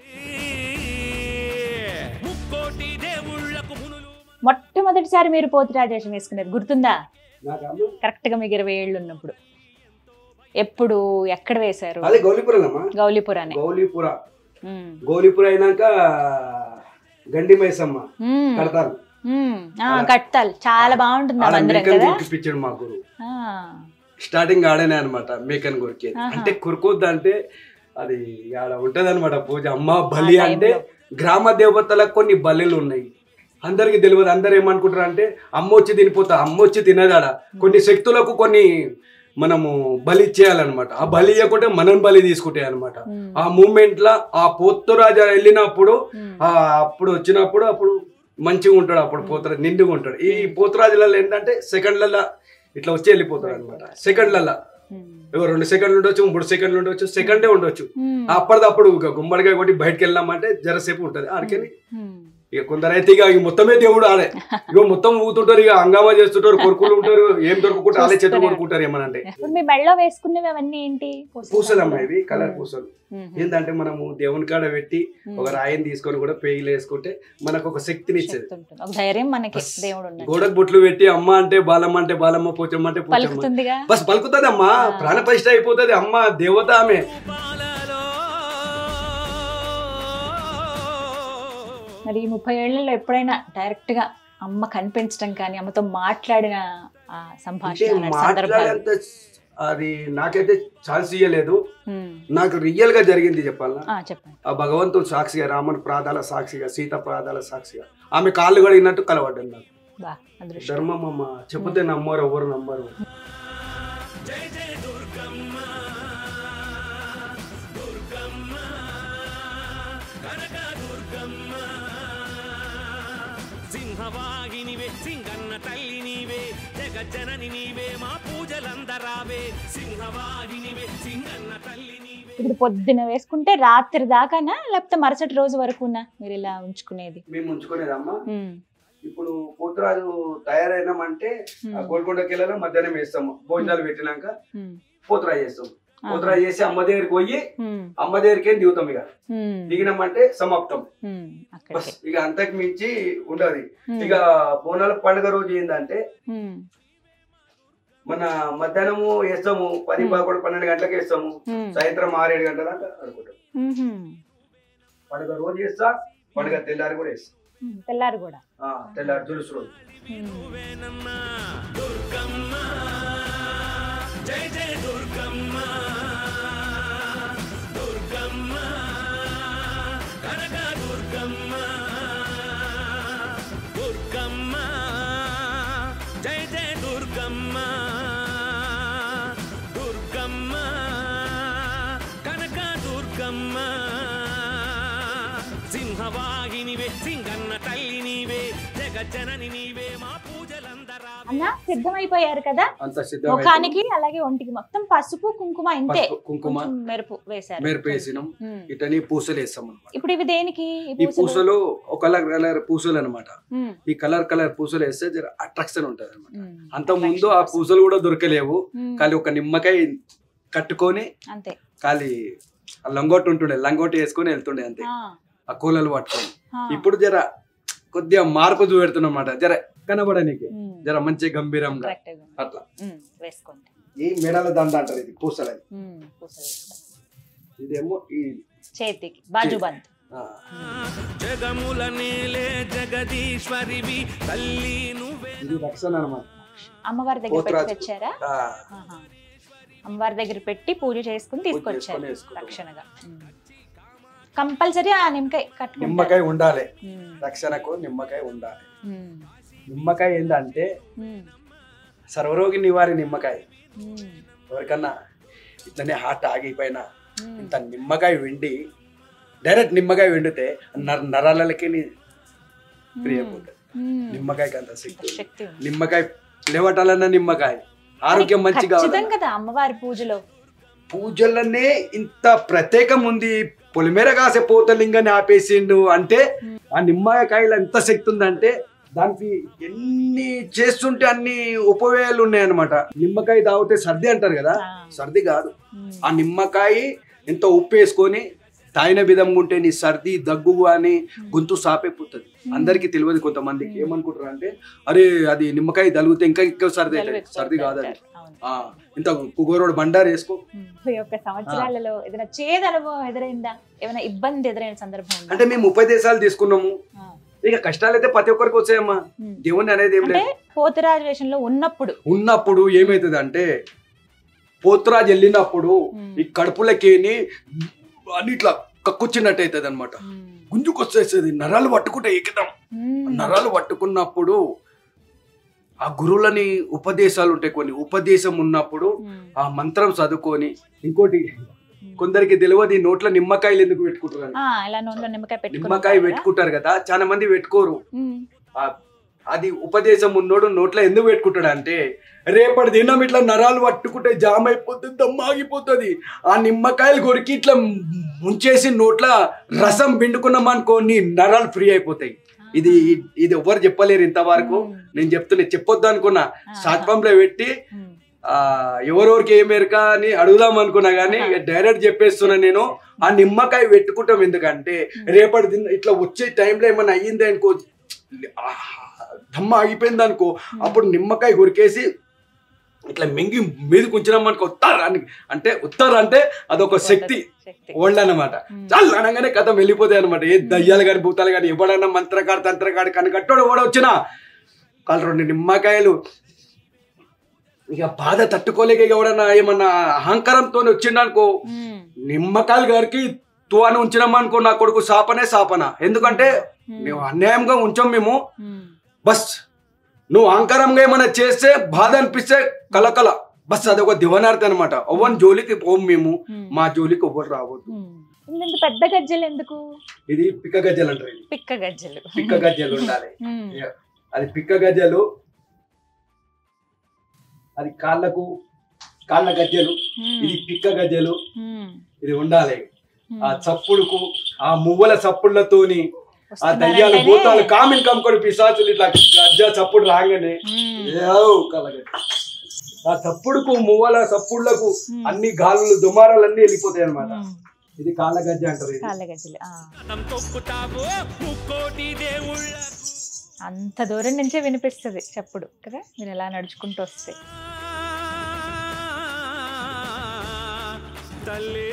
S4: ముక్కోటి దేవుళ్ళకు మునులు
S3: మొట్టమొదటిసారి మీరు పోతి రాజేషం వేసుకున్నారు గుర్తుందా
S2: నాకు అమ్మ
S3: కరెక్ట్ గా మీకు ఇరవై ఏళ్ళు ఉన్నప్పుడు ఎప్పుడు ఎక్కడ వేశారు
S2: అదే గౌలీపురమ్మా
S3: గౌలీపురానే
S2: గౌలీపుర
S3: ఉమ్.
S2: గౌలీపుర అయినాక గండి మైసమ్మ
S3: ఉమ్.
S2: కడతారు
S3: ఉమ్. ఆ,
S2: అలా.
S3: కట్టాలి చాలా బాగుంటుంది ఆ
S2: ఆడ
S3: మందిరం
S2: మేకన్
S3: కదా
S2: గురికిపించాడు మా గురువు
S3: ఆ.
S2: స్టార్టింగ్ ఆడనే అనమాట మేకన్ గురికి
S3: ఆహా.
S2: అంటే కురుకొద్దు అంటే అది ఆడ ఉంటది అనమాట పూజ అమ్మ బలి
S3: ఆ
S2: అంటే
S3: టైంలో.
S2: గ్రామ దేవతలకు కొన్ని బలులు ఉన్నాయి అందరికి తెలియదు అందరు ఏమనుకుంటారు అంటే అమ్మ వచ్చి తినిపోతా అమ్మ వచ్చి తినదాడ కొన్ని శక్తులకు కొన్ని మనము బలి ఇచ్చేయాలన్నమాట ఆ బలి ఇవ్వకుంటే మనం బలి తీసుకుంటాయి అనమాట
S3: ఉమ్.
S2: ఆ మూమెంట్ లా ఆ పోతురాజా వెళ్ళినప్పుడు
S3: ఉమ్.
S2: ఆ అప్పుడు వచ్చినప్పుడు అప్పుడు మంచిగా ఉంటాడు అప్పుడు పోతురా నిండుగా ఉంటాడు ఈ పోతురాజులలో ఏంటంటే సెకండ్లలో ఇట్లా వచ్చి వెళ్ళిపోతాడు అనమాట సెకండ్లలో
S3: ఉమ్.
S2: ఏవో రెండు సెకండ్లు ఉండొచ్చు మూడు సెకండ్లు ఉండొచ్చు సెకండే ఉండొచ్చు
S3: ఉమ్.
S2: అప్పటిదప్పుడు ఇక గుమ్మడికాయ కొట్టి బయటకు వెళ్ళామంటే జరసేపు ఉంటుంది ఆడికెళ్ళి
S3: ఉమ్.
S2: ఇక కొందరైతే ఇక ఇక మొత్తమే దేవుడు ఆడే ఇక మొత్తం ఊతుంటారు ఇక హంగామా చేస్తుంటారు కొరుకులు ఉంటారు ఏం దొరుకుకుంటారు వాళ్ళే చేతులు
S3: చూస్తూనే
S2: కొరుకుంటారు ఏమనంటే
S3: ఇప్పుడు మీ మెడలో వేసుకునేవి అవన్నీ ఏంటి
S2: పూసలు అమ్మా ఇవి కలర్
S3: మ్మ్.
S2: పూసలు
S3: మ్మ్.
S2: ఏంటంటే మనము దేవుని కాడ పెట్టి
S3: మ్మ్.
S2: ఒక రాయిని తీసుకొని కూడా పేయిలు వేసుకుంటే మనకు ఒక శక్తిని ఇచ్చేది
S3: శక్తి ఉంటుంది. ఒక ధైర్యం మనకి
S2: బస్.
S3: దేవుడు ఉన్నాడు
S2: గోడకు బొట్లు పెట్టి అమ్మ అంటే బాలమ్మ అంటే బాలమ్మ పోచమ్మ అంటే పోచమ్మ
S3: పలుకుతుందిగా
S2: బస్ పలుకుతుంది అమ్మా
S3: ఆ.
S2: ప్రాణ ప్రతిష్ట అయిపోతుంది అమ్మ దేవత ఆమె
S3: మరి ఈ ముప్పై ఏళ్లలో ఎప్పుడైనా డైరెక్ట్ గా అమ్మ కనిపించడం కానీ అమ్మతో మాట్లాడిన ఆ
S2: అంటే
S3: సంభాషణ అలాంటి సందర్భాలు
S2: మాట్లాడేంత అది నాకైతే ఛాన్స్ ఇయ్యలేదు
S3: ఉమ్.
S2: నాకు రియల్ గా జరిగింది చెప్పాలా
S3: ఆ, చెప్పండి
S2: ఆ భగవంతుడు సాక్షిగా రాముని ప్రాదాల సాక్షిగా సీత ప్రాదాల సాక్షిగా ఆమె కాళ్ళు కడిగినట్టు కలవడ్డాను నాకు
S3: బా అదృష్టం
S2: ధర్మం అమ్మ చెప్తే నమ్మరు ఎవరు నమ్మరు
S5: సింహవాహినివే సింగన్న తల్లి నీవే జగజ్జనని నీవే మా పూజలందరావే సింహవాహినివే సింగన్న తల్లి నీవే
S3: ఇప్పుడు పొద్దున వేసుకుంటే రాత్రి దాకానా లేకపోతే మరుసటి రోజు వరకునా మీరు ఇలా ఉంచుకునేది
S2: మేము ఉంచుకునేదమ్మా
S3: ఉమ్.
S2: ఇప్పుడు పోతురాజు తయారైనామంటే ఆ
S3: ఉమ్.
S2: గోల్కొండకి వెళ్ళాలి మధ్యాహ్నం వేస్తాము భోజనాలు పెట్టినాక
S3: ఉమ్.
S2: పోతురాజు చేస్తాం
S3: ఆ.
S2: పోతురాజు చేసి అమ్మ దగ్గరికి పోయి
S3: ఉమ్.
S2: అమ్మ దగ్గరికి దిగుతాం ఇక
S3: ఉమ్.
S2: దిగినామంటే సమాప్తం
S3: ఉమ్.
S2: బస్
S3: అక్కడికి
S2: ఇక అంతకు మించి ఉండదు
S3: ఉమ్.
S2: ఇక బోనాల పండుగ రోజు ఏంటంటే
S3: ఉమ్.
S2: మన మధ్యాహ్నము వేస్తాము పది
S3: ఉమ్.
S2: పదకొండు పన్నెండు గంటలకు వేస్తాము
S3: ఉమ్.
S2: సాయంత్రం ఆరేడు గంటల దాకా అనుకుంటాం
S3: ఉహుం.
S2: పండుగ రోజు వేస్తా పండుగ తెల్లారి కూడా వేస్తా
S3: ఉమ్. తెల్లారి కూడా
S2: ఆ, తెల్లారి తులుసు రోజు
S3: ఉమ్.
S5: నువ్వేనమ్మ దుర్గమ్మ జై జై దుర్గమ్మ దుర్గమ్మ కనక దుర్గమ్మ దుర్గమ్మ జై జై దుర్గమ్మ దుర్గమ్మ కనక దుర్గమ్మ సింహవాహినివే సింగన్న తల్లి నీవే జగజ్జనని నీవే మా పూజలందరావే
S3: అన్న సిద్ధమైపోయారు కదా
S2: అంత సిద్ధం
S3: ముఖానికి అలాగే ఒంటికి మొత్తం పసుపు కుంకుమ ఇంతే
S2: పసుపు, కుంకుమ
S3: కొంచెం మెరుపు వేశారు
S2: మెరుపు వేసినాం
S3: ఉమ్.
S2: ఇటని పూసలు వేస్తాం అనమాట
S3: ఇప్పుడు ఇవి దేనికి ఈ
S2: ఈ
S3: పూసలు?
S2: పూసలు ఒక కలర్ కలర్ పూసలు అనమాట
S3: ఉమ్.
S2: ఈ కలర్ కలర్ పూసలు వేస్తే జర అట్రాక్షన్ ఉంటది అనమాట
S3: ఉమ్.
S2: అంత ముందు ఆ పూసలు కూడా దొరకలేవు
S3: ఉమ్.
S2: ఖాళీ ఒక నిమ్మకాయ కట్టుకొని
S3: అంతే
S2: ఖాళీ ఆ లంగోటి ఉంటుండే లంగోటి వేసుకొని వెళ్తుండే అంతే
S3: ఆ,
S2: ఆ కూలలు పట్టుకొని
S3: ఆ.
S2: ఇప్పుడు జర కొద్దిగా మార్పు చూపెడుతున్నమాట జర కనబడనీకి
S3: ఉమ్.
S2: జర మంచి గంభీరంగా
S3: Correct గా ఉంది.
S2: అట్లా
S3: ఉమ్, వేసుకోండి
S2: ఈ మెడల దండ అంటారు ఇది పూసలు
S3: ఉమ్, పూసలు వేసుకోండి.
S2: ఇదేమో ఈ
S3: చేతికి బాజుబంద్
S2: ఆ,
S5: జగముల నేలే జగదీశ్వరివి తల్లి నువ్వే
S2: ఇది రక్షణ అనమాట
S3: అమ్మవారి దగ్గర పెట్టి
S2: పోతురాజు.
S3: తెచ్చారా
S2: ఆ,
S3: ఆహా. అమ్మవారి దగ్గర పెట్టి పూజ చేసుకుని తీసుకొచ్చారు
S2: చేసుకొని వేసుకుంటాం.
S3: రక్షణగా కంపల్సరీ ఆ నిమ్మకాయ కట్టుకుంటారు
S2: నిమ్మకాయ ఉండాలి
S3: ఉమ్,
S2: రక్షణకు నిమ్మకాయ ఉండాలి
S3: ఉమ్,
S2: నిమ్మకాయ ఏంటంటే
S3: ఉమ్,
S2: సర్వరోగి నివారి నిమ్మకాయ
S3: ఉమ్,
S2: ఎవరికన్నా ఇట్లనే హార్ట్ ఆగిపోయినా
S3: ఉమ్.
S2: ఇంత నిమ్మకాయ వెండి డైరెక్ట్ నిమ్మకాయ వెండితే నర నరాలకి ఫ్రీ అయిపోతుంది
S3: ఉమ్.
S2: నిమ్మకాయకి అంత శక్తి
S3: అంత
S2: ఉంది.
S3: శక్తి ఉంది.
S2: నిమ్మకాయ లేవటాలన్న నిమ్మకాయ ఆరోగ్యం మంచిగా
S3: ఖచ్చితం కదా అమ్మవారి పూజలో
S2: పూజలనే ఇంత ప్రత్యేకం ఉంది పొలిమేర కాసే పోతలింగాన్ని ఆపేసిండు అంటే ఆ నిమ్మకాయలు ఎంత శక్తి ఉందంటే దానికి ఎన్ని చేస్తుంటే అన్ని ఉపయోగాలు ఉన్నాయన్నమాట నిమ్మకాయ తాగితే సర్ది అంటారు కదా
S3: ఆ.
S2: సర్ది కాదు
S3: ఉమ్.
S2: ఆ నిమ్మకాయ ఎంత ఉప్పు వేసుకొని తాగిన విధంగా ఉంటే నీ సర్ది దగ్గు అని గొంతు సాపైపోతుంది అందరికి తెలియదు కొంతమందికి ఏమనుకుంటారు అంటే అరే అది నిమ్మకాయ తలిగితే ఇంకా ఇంకా సర్ది
S3: జలుబు
S2: అవుతుంది
S3: ఎక్కువ
S2: సర్ది కాదు అది
S3: అంటారు. అవును.
S2: ఆ, ఇంత కుగోరోడు బండారు వేసుకో
S3: ఉమ్. ఈ యొక్క సంవత్సరాలలో ఏదైనా చేదు అనుభవం ఎదురైందా ఏమైనా ఇబ్బంది ఎదురైన సందర్భం ఉందా?
S2: అంటే మేము ముప్పై దేశాలు తీసుకున్నాము
S3: ఆ.
S2: ఇక కష్టాలు అయితే ప్రతి ఒక్కరికి వచ్చాయమ్మా
S3: ఉమ్.
S2: దేవుని అనేది ఏం
S3: అంటే
S2: లేదు
S3: పోతురాజు వేషంలో ఉన్నప్పుడు
S2: ఉన్నప్పుడు ఏమైతుంది అంటే పోతురాజు వెళ్ళినప్పుడు
S3: ఉమ్.
S2: ఈ కడుపులకేని అని ఇట్లా కక్కుచ్చినట్టు అవుతుంది అనమాట
S3: ఉమ్.
S2: గుంజుకొచ్చేసేది నరాలు పట్టుకుంటే ఎక్కదాం
S3: ఉమ్.
S2: నరాలు పట్టుకున్నప్పుడు ఆ గురువులని ఉపదేశాలు ఉంటాయి కొన్ని ఉపదేశం ఉన్నప్పుడు
S3: ఉమ్.
S2: ఆ మంత్రం చదువుకొని ఇంకోటి
S3: ఉమ్.
S2: కొందరికి తెలియదు ఈ నోట్ల నిమ్మకాయలు ఎందుకు పెట్టుకుంటారు అని.
S3: ఆ, ఇలా నోట్లో నిమ్మకాయ పెట్టుకుని
S2: నిమ్మకాయ
S3: ఉంటారు కదా?
S2: పెట్టుకుంటారు కదా చాలా మంది పెట్టుకోరు
S3: ఉమ్.
S2: ఆ- అది ఉపదేశం ఉన్నోడు నోట్లో ఎందుకు పెట్టుకుంటాడు అంటే రేపటి దినం ఇట్లా నరాలు పట్టుకుంటే జామ్ అయిపోతుంది దమ్మాగిపోతుంది ఆ నిమ్మకాయలు కొరికి ఇట్లా ముంచేసి నోట్ల రసం పిండుకున్నాం అనుకో నీ నరాలు ఫ్రీ అయిపోతాయి
S3: ఆ.
S2: ఇది ఇది ఎవ్వరు చెప్పలేరు ఇంతవరకు
S3: మ్మ్.
S2: నేను చెప్తున్నా చెప్పొద్దు అనుకున్నా
S3: ఆ.
S2: షార్ట్ ఫామ్ లో పెట్టి
S3: మ్మ్.
S2: ఆ ఎవరెవరికి ఏం ఎరక అని అడుగుదాం అనుకున్నా కానీ
S3: ఆహా.
S2: డైరెక్ట్ చెప్పేస్తున్నా నేను ఆ నిమ్మకాయ పెట్టుకుంటాం ఎందుకంటే రేపటి దిన ఇట్లా వచ్చే టైంలో ఏమన్నా అయ్యింది అనుకో ఆ, దమ్మ ఆగిపోయింది అనుకో అప్పుడు నిమ్మకాయ కొరికేసి ఇట్లా మింగి మీద ఉంచినాం అనుకో ఉత్తారు అని అంటే ఉత్తారు అంటే అదొక శక్తి
S3: శక్తి
S2: ఓల్డ్ అన్నమాట
S3: మ్మ్.
S2: చాలా అనగానే కథ వెళ్ళిపోతాయి అనమాట ఏ దయ్యాలు కానీ భూతాలు కానీ ఎవడన్నా మంత్రగాడు తంత్రగాడు కనకట్టోడు ఎవడ వచ్చినా వాళ్ళు రెండు నిమ్మకాయలు ఇక బాధ తట్టుకోలేక ఇక ఎవడన్నా ఏమన్నా అహంకారంతో వచ్చిండనుకో
S3: మ్మ్.
S2: నిమ్మకాయలు గారికి తువాను ఉంచినాం అనుకో నా కొడుకు సాపనే సాపన ఎందుకంటే మేము అన్యాయంగా ఉంచాం మేము
S3: మ్మ్.
S2: బస్ నువ్వు అహంకారంగా ఏమైనా చేస్తే బాధ అనిపిస్తే కలకల బస్ అదొక దివనార్థి అనమాట ఒవ్వని జోలికి పోం మేము
S3: మ్మ్.
S2: మా జోలికి ఎవ్వరు రావద్దు
S3: మ్మ్. ఇంత పెద్ద గజ్జలు ఎందుకు
S2: ఇది పిక్క గజ్జలు అంటారు ఇది.
S3: పిక్క గజ్జలు
S2: పిక్క గజ్జలు ఉండాలి
S3: మ్మ్.
S2: ఇక అది పిక్క గజ్జలు అది కాళ్ళకు కాళ్ళ గజ్జలు ఇది పిక్క గజ్జలు
S3: మ్మ్.
S2: ఇది ఉండాలి
S3: మ్మ్.
S2: ఆ చప్పుడుకు ఆ మువ్వల చప్పుళ్ళతోని ఆ
S3: వస్తున్నారంటేనే-
S2: దయ్యాలు భూతాలు కామిన్ కమ్ముకొని పిశాచులు ఇట్లా గజ్జ చప్పుడు రాగానే
S3: మ్మ్.
S2: ఏవ్ కలగదు. ఆ చప్పుడుకు మువ్వల చప్పుళ్లకు
S3: మ్మ్.
S2: అన్ని గాలులు దుమారాలు అన్ని వెళ్ళిపోతాయి అనమాట
S3: మ్మ్.
S2: ఇది కాళ్ళ గజ్జ అంటారు ఇది.
S3: కాళ్ళ గజ్జలు ఆ.
S5: రథం తొక్కుతావు ముక్కోటి దేవుళ్ళకు
S3: అంత దూరం నుంచే వినిపిస్తుంది చప్పుడు కదా మీరు ఎలా నడుచుకుంటూ వస్తే
S5: తల్లి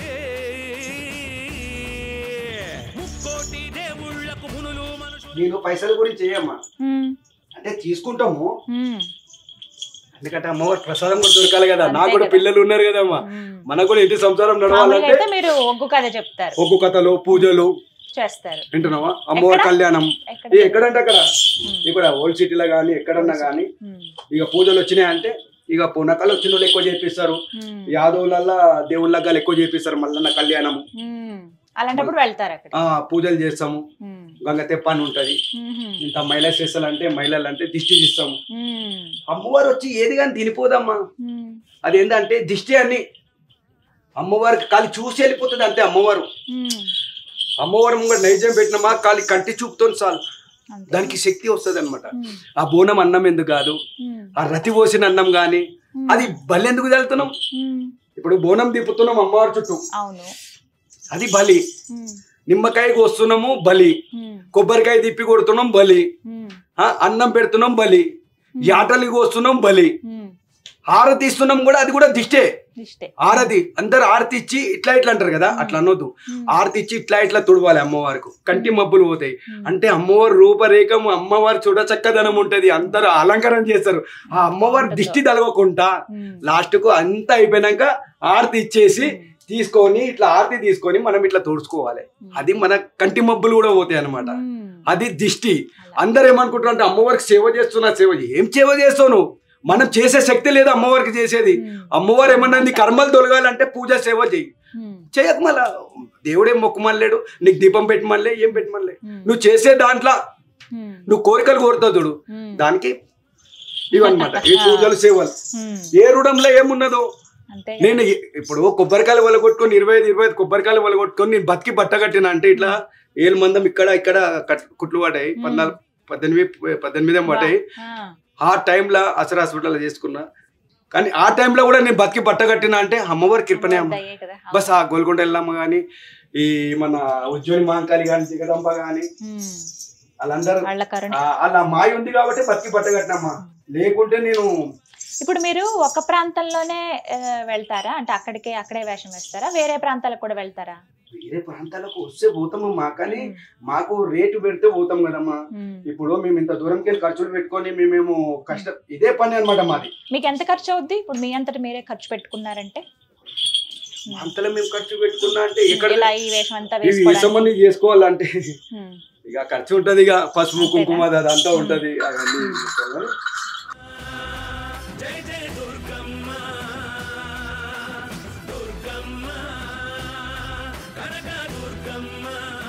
S5: ముక్కోటి దేవుళ్ళకు మునులు మనుషులు
S2: నేను పైసల గురించి చేయమ్మా
S3: మ్మ్.
S2: అంటే తీసుకుంటాము
S3: మ్మ్.
S2: ఎందుకంటే అమ్మవారి ప్రసాదం కూడా దొరకాలి కదా
S3: అంతే
S2: నాకు కూడా
S3: కదా.
S2: పిల్లలు ఉన్నారు కదమ్మా
S3: మ్మ్.
S2: మనకు కూడా ఇంటి సంసారం
S3: మామూలుగా
S2: నడవాలంటే
S3: అయితే మీరు ఒగ్గు కథ చెప్తారు
S2: ఒగ్గు కథలు పూజలు
S3: చేస్తారు
S2: వింటున్నావా అమ్మవారి
S3: ఎక్కడ?
S2: కళ్యాణం
S3: ఎక్కడ?
S2: ఏ ఎక్కడంటే అక్కడ
S3: మ్మ్.
S2: ఇక్కడ ఓల్డ్ సిటీలో కానీ ఎక్కడన్నా కానీ
S3: మ్మ్.
S2: ఇక పూజలు వచ్చినాయంటే ఇక పునకాలు వచ్చిన వాళ్ళు ఎక్కువ చేపిస్తారు
S3: మ్మ్.
S2: యాదవులల్లా దేవుళ్ళగా ఎక్కువ చేపిస్తారు మల్లన్న కళ్యాణం
S3: మ్మ్. అలాంటప్పుడు వెళ్తారు అక్కడ
S2: ఆ పూజలు చేస్తాము
S3: మ్మ్.
S2: గంగ తెప్ప అని ఉంటది
S3: మ్మ్.
S2: ఇంత మహిళా స్పెషల్ అంటే మహిళలు అంటే దిష్టి తీస్తాము
S3: మ్మ్.
S2: అమ్మవారు వచ్చి ఏది కానీ తినిపోదమ్మా
S3: మ్మ్.
S2: అది ఏంటంటే దిష్టి అని అమ్మవారికి కాలి చూసి వెళ్ళిపోతుంది అంతే అమ్మవారు
S3: మ్మ్.
S2: అమ్మవారు ముంగ నైజం పెట్టినమా కాలి కంటి చూపుతో చాలు
S3: అంతే.
S2: దానికి శక్తి వస్తుంది అనమాట
S3: మ్మ్.
S2: ఆ బోనం అన్నం ఎందుకు కాదు
S3: మ్మ్.
S2: ఆ రతి పోసిన అన్నం గాని
S3: మ్మ్.
S2: అది బలి ఎందుకు వెళ్తున్నాం
S3: మ్మ్.
S2: ఇప్పుడు బోనం తిప్పుతున్నాం అమ్మవారి చుట్టూ
S3: అవును
S2: అది బలి
S3: మ్మ్.
S2: నిమ్మకాయ కోస్తున్నాము బలి
S3: మ్మ్.
S2: కొబ్బరికాయ తిప్పి కొడుతున్నాం బలి
S3: మ్మ్.
S2: ఆ, అన్నం పెడుతున్నాం బలి యాటలి కోస్తున్నాం బలి
S3: మ్మ్.
S2: హారతి ఇస్తున్నాం కూడా అది కూడా దిష్టే
S3: ఇష్టే
S2: ఆరతి అందరు ఆరతి ఇచ్చి ఇట్లా ఇట్లా అంటారు కదా అట్లా అనొద్దు
S3: మ్మ్.
S2: ఆరతి ఇచ్చి ఇట్లా ఇట్లా తుడవాలి అమ్మవారికి కంటి మబ్బులు పోతాయి
S3: మ్మ్.
S2: అంటే అమ్మవారి రూపరేఖం అమ్మవారి చూడ చక్కదనం ఉంటది అందరు అలంకరణ చేస్తారు ఆ అమ్మవారి దిష్టి తలగకుండా
S3: మ్మ్.
S2: లాస్ట్ కు అంతా అయిపోయినాక ఆరతి ఇచ్చేసి తీసుకొని ఇట్లా ఆరతి తీసుకొని మనం ఇట్లా తుడుచుకోవాలి అది మన కంటి మబ్బులు కూడా పోతాయి అన్నమాట
S3: మ్మ్.
S2: అది దిష్టి అందరు ఏమనుకుంటారు అంటే అమ్మవారికి సేవ చేస్తున్నా సేవ చేయి. ఏం సేవ చేస్తావు నువ్వు మనం చేసే శక్తి లేదు అమ్మవారికి చేసేది
S3: మ్మ్.
S2: అమ్మవారు ఏమన్నా నీ కర్మలు తొలగాలంటే పూజ సేవ చెయ్యి
S3: మ్మ్.
S2: చేయకు మళ్ళా దేవుడేం మొక్కుమనలేడు నీకు దీపం పెట్టమనలే ఏం పెట్టమనలే
S3: మ్మ్.
S2: నువ్వు చేసే దాంట్లో
S3: మ్మ్.
S2: నువ్వు కోరికలు కోరుతావు చూడు
S3: మ్మ్.
S2: దానికి ఇవన్నమాట ఈ పూజలు సేవలు
S3: మ్మ్.
S2: ఏ రుడంలో ఏమున్నదో
S3: అంతే
S2: నేను ఇ- ఇప్పుడు కొబ్బరికాయలు వలగొట్టుకొని ఇరవై ఐదు ఇరవై ఐదు కొబ్బరికాయలు వలగొట్టుకొని నేను బతికి బట్ట కట్టిన అంటే ఇట్లా ఏಳು మందం ఇక్కడ ఇక్కడ కట్- కుట్లు పడ్డాయి పద్నాలుగు పద్దెనిమిది పద్దెనిమిది పడ్డాయి
S3: ఆ.
S2: ఆ టైంలో అసలు హాస్పిటల్ చేసుకున్నా కానీ ఆ టైంలో కూడా నేను బతికి బట్ట కట్టిన అంటే అమ్మవారి కృపనే అమ్మ
S3: దయ్యే కదా
S2: బస్ ఆ గోల్కొండ వెళ్ళమ్మ కానీ ఈ మన ఉజ్జయిని మహంకాళి కానీ జగదంబ కానీ
S3: మ్మ్.
S2: వాళ్ళందరూ
S3: వాళ్ళ కరుణ
S2: ఆ- అలా మాయ ఉంది కాబట్టి బతికి బట్ట కట్టినమ్మా లేకుంటే నేను
S3: ఇప్పుడు మీరు ఒక ప్రాంతంలోనే ఆ, వెళ్తారా అంటే అక్కడికే అక్కడే వేషం వేస్తారా వేరే ప్రాంతాలకు కూడా వెళ్తారా
S2: వేరే ప్రాంతాలకు వస్తే పోతామమ్మా కానీ మాకు రేటు పెడితే పోతాం కదమ్మా
S3: మ్మ్.
S2: ఇప్పుడు మేము ఇంత దూరంకి వెళ్ళి ఖర్చులు పెట్టుకొని మేమేమో కష్టం ఇదే పని అన్నమాట మాది
S3: మీకు ఎంత ఖర్చు అవుద్ది ఇప్పుడు మీ అంతటి మీరే ఖర్చు పెట్టుకున్నారంటే
S2: అంతలో మేము ఖర్చు పెట్టుకున్నా అంటే ఎక్కడ
S3: ఇలా ఈ వేషం అంతా
S2: ఇవి
S3: వేసుకోవడానికి
S2: సంబంధం చేసుకోవాలంటే
S3: మ్మ్.
S2: ఇక ఖర్చు ఉంటది ఇక పసుపు
S3: అంతేనా?
S2: కుంకుమ అది అదంతా ఉంటది అవన్నీ చూసుకోవాలి.
S5: జై జై దుర్గమ్మ దుర్గమ్మ కనక దుర్గమ్మ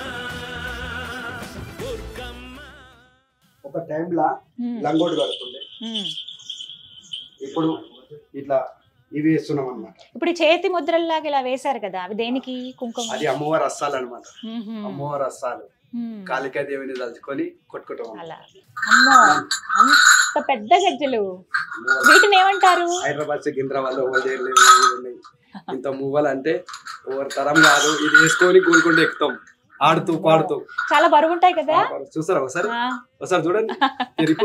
S5: దుర్గమ్మ
S2: ఒక టైంలో
S3: మ్మ్.
S2: లంగోటు కడుతుండే
S3: మ్మ్.
S2: ఇప్పుడు ఇట్లా ఇవి వేస్తున్నాం అనమాట
S3: ఇప్పుడు ఈ చేతి ముద్రల్లాగా ఇలా వేశారు కదా అవి దేనికి కుంకుమ
S2: అది అమ్మవారి అస్సాలు అనమాట
S3: మ్మ్.
S2: అమ్మవారి అస్సాలు
S3: మ్మ్.
S2: కాళికాదేవిని తలుచుకొని కొట్టుకుంటాం అన్నమాట.
S3: అలా అమ్మో అంత పెద్ద గజ్జలు వీటిని ఏమంటారు
S2: హైదరాబాద్ సికింద్రాబాద్ లో ఓల్డ్ ఏజ్ లేవు, ఇవి ఉన్నాయి. ఇంత మూవలు అంటే ఓవర్ తరం కాదు ఇది వేసుకొని గోల్కొండ ఎక్కుతాం ఆడుతూ పాడుతూ
S3: చాలా బరువు ఉంటాయి కదా
S2: చూసారా ఒకసారి
S3: ఆ,
S2: ఒకసారి చూడండి ఎరుకు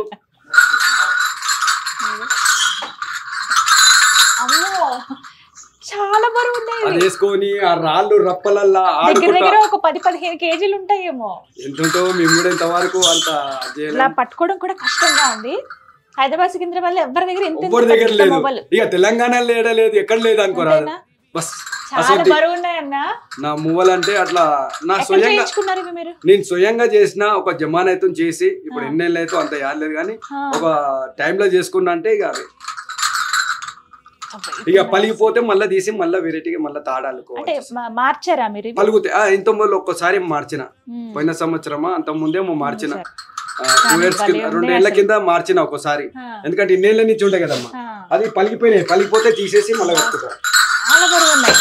S3: అమ్మో చాలా బరువు ఉన్నాయి
S2: అది
S3: ఇవి.
S2: వేసుకొని ఆ రాళ్ళు రప్పలల్లా
S3: దగ్గర
S2: ఆడుకుంటా
S3: దగ్గర ఒక పది పదిహేను కేజీలు ఉంటాయేమో
S2: ఎంత ఉంటుందో మేము కూడా ఇంతవరకు అంత
S3: ఇలా
S2: చేయలేం.
S3: పట్టుకోవడం కూడా కష్టంగా ఉంది హైదరాబాద్ సికింద్రాబాద్ లో ఎవరి దగ్గర ఇంత ఇంత
S2: ఎవ్వరి దగ్గర
S3: పెద్ద
S2: లేదు
S3: మొబైల్
S2: ఇక తెలంగాణలో ఏడ లేదు ఎక్కడ లేదు అనుకోరాదు
S3: అంతేనా?
S2: బస్
S3: చాలా
S2: అసలు
S3: బరువు ఉన్నాయన్న
S2: నా మూవలు అంటే అట్లా నా
S3: ఎక్కడ
S2: స్వయంగా
S3: చేయించుకున్నారు ఇవి మీరు
S2: నేను స్వయంగా చేసిన ఒక జమానైతం చేసి ఇప్పుడు
S3: ఆ.
S2: ఎన్నేళ్ళు అయితే అంత యాదలేదు కానీ
S3: ఆ.
S2: ఒక టైంలో చేసుకున్నా అంటే ఇక అవి
S3: అబ్బా,
S2: ఇక
S3: ఇప్పుడు
S2: పలిగిపోతే మళ్ళీ తీసి మళ్ళీ వెరైటీగా మళ్ళీ
S3: అంటే
S2: తాడాలుకోవాలి
S3: మా- మార్చారా మీరు ఇవి?
S2: పలుగుతాయి ఆ, ఇంత ముందు ఒక్కసారి మార్చిన
S3: ఉమ్.
S2: పోయిన సంవత్సరమా అంత ముందేమో మార్చిన
S3: సరే.
S2: ఆ, టూ
S3: కానీ
S2: ఇయర్స్
S3: భలే
S2: కింద
S3: ఉంది
S2: రెండు ఏళ్ల
S3: అసలు.
S2: కింద మార్చిన ఒకసారి
S3: ఆ,
S2: ఎందుకంటే ఇన్నేళ్ళ నుంచి ఉండే కదమ్మా
S3: ఆ.
S2: అది పలిగిపోయినాయి పలిగిపోతే తీసేసి మళ్ళీ కట్టుకుంటాం
S3: చాలా బరువు ఉన్నాయి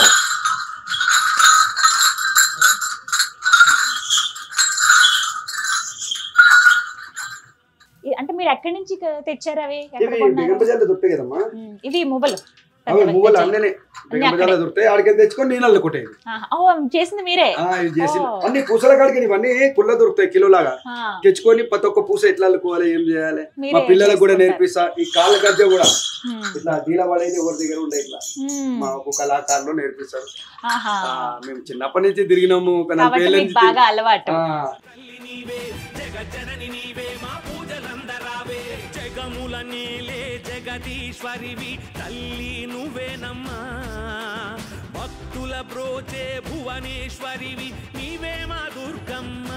S3: ఈ- అంటే మీరు ఎక్కడి నుంచి క- తెచ్చారు అవి ఎక్కడ
S2: ఇవి
S3: కొన్నారు?
S2: బిగంపజాలు దొరుకుతాయి కదమ్మా
S3: ఉమ్, ఇవి మువ్వలు
S2: అవి
S3: పెద్ద
S2: మూవలు
S3: పెద్ద
S2: అన్నీ
S3: అక్కడే.
S2: బిగంపజాలు దొరుకుతాయి ఆడికి తెచ్చుకొని నీళ్ళల్లో కొట్టేది
S3: ఆహా. ఓ చేసింది మీరే
S2: ఆ, ఇవి చేసి
S3: ఓ.
S2: అన్ని పూసల కాడికి ఇవన్నీ కుళ్ళ దొరుకుతాయి కిలోలాగా
S3: ఆ,
S2: తెచ్చుకొని ప్రతి ఒక్క పూస ఎట్లా అల్లుకోవాలి ఏం చేయాలి
S3: మీరే
S2: మా పిల్లలకు కూడా
S3: చేసుకుంటారు.
S2: నేర్పిస్తా ఈ కాళ్ళ గజ్జ కూడా
S3: ఉమ్,
S2: ఇట్లా దీల పడేది ఎవరి దగ్గర ఉండే ఇట్లా
S3: ఉమ్,
S2: మా ఒక కళాకారులు నేర్పిస్తారు
S3: ఆహా.
S2: ఆ, మేము చిన్నప్పటి నుంచి తిరిగినాము ఒక నలభై
S3: కాబట్టి
S2: ఏళ్ళ
S3: మీకు
S2: నుంచి
S3: బాగా అలవాటు
S2: ఆ,
S5: తల్లి నీవే జగజ్జనని నీవే మా పూజలందరావే జగముల నీలే జగదీశ్వరివి తల్లి నువ్వేనమ్మా భక్తుల బ్రోచే భువనేశ్వరివి నీవే మా దుర్గమ్మ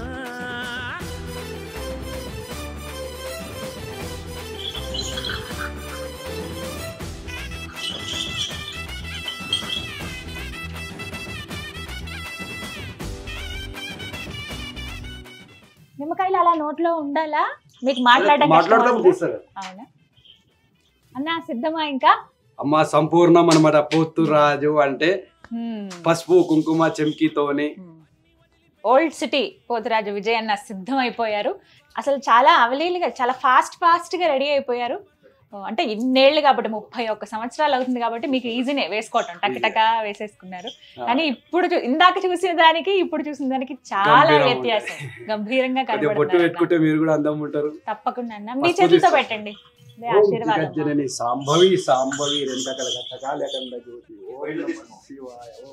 S3: నిమ్మకాయలు అలా నోట్లో ఉండాలా మీకు మాట్లాడడం
S2: మాట్లాడదాం
S3: కష్టమా?
S2: తీస్తారు
S3: అవునా అన్నా సిద్ధమా ఇంకా
S2: అమ్మ సంపూర్ణం అనమాట పోతు రాజు అంటే పసుపు కుంకుమ చెంకితోని
S3: ఓల్డ్ సిటీ పోతురాజు విజయ్ అన్న సిద్ధం అయిపోయారు అసలు చాలా అవలీలుగా చాలా ఫాస్ట్ ఫాస్ట్ గా రెడీ అయిపోయారు ఓ, అంటే ఇన్నేళ్ళు కాబట్టి ముప్పై ఒక్క సంవత్సరాలు అవుతుంది కాబట్టి మీకు ఈజీనే వేసుకోవటం టక్ టక వేసేసుకున్నారు కానీ ఇప్పుడు చూ- ఇందాక చూసిన దానికి ఇప్పుడు చూసిన దానికి చాలా
S2: గంభీరంగా
S3: వ్యత్యాసం గంభీరంగా
S2: కొద్దిగా బొట్టు
S3: కనబడుతున్నారు
S2: పెట్టుకుంటే మీరు కూడా అందం ఉంటారు
S3: తప్పకుండా అన్న మీ
S2: పసుపు
S3: చేతులతో
S2: తీసుకో.
S3: పెట్టండి అదే
S2: ఓం
S3: ఆశీర్వాదం
S2: జగజ్జనని సాంభవి సాంభవి రెండకల గట్టకాల కండ జ్యోతి ఓం నమః శివాయ ఓం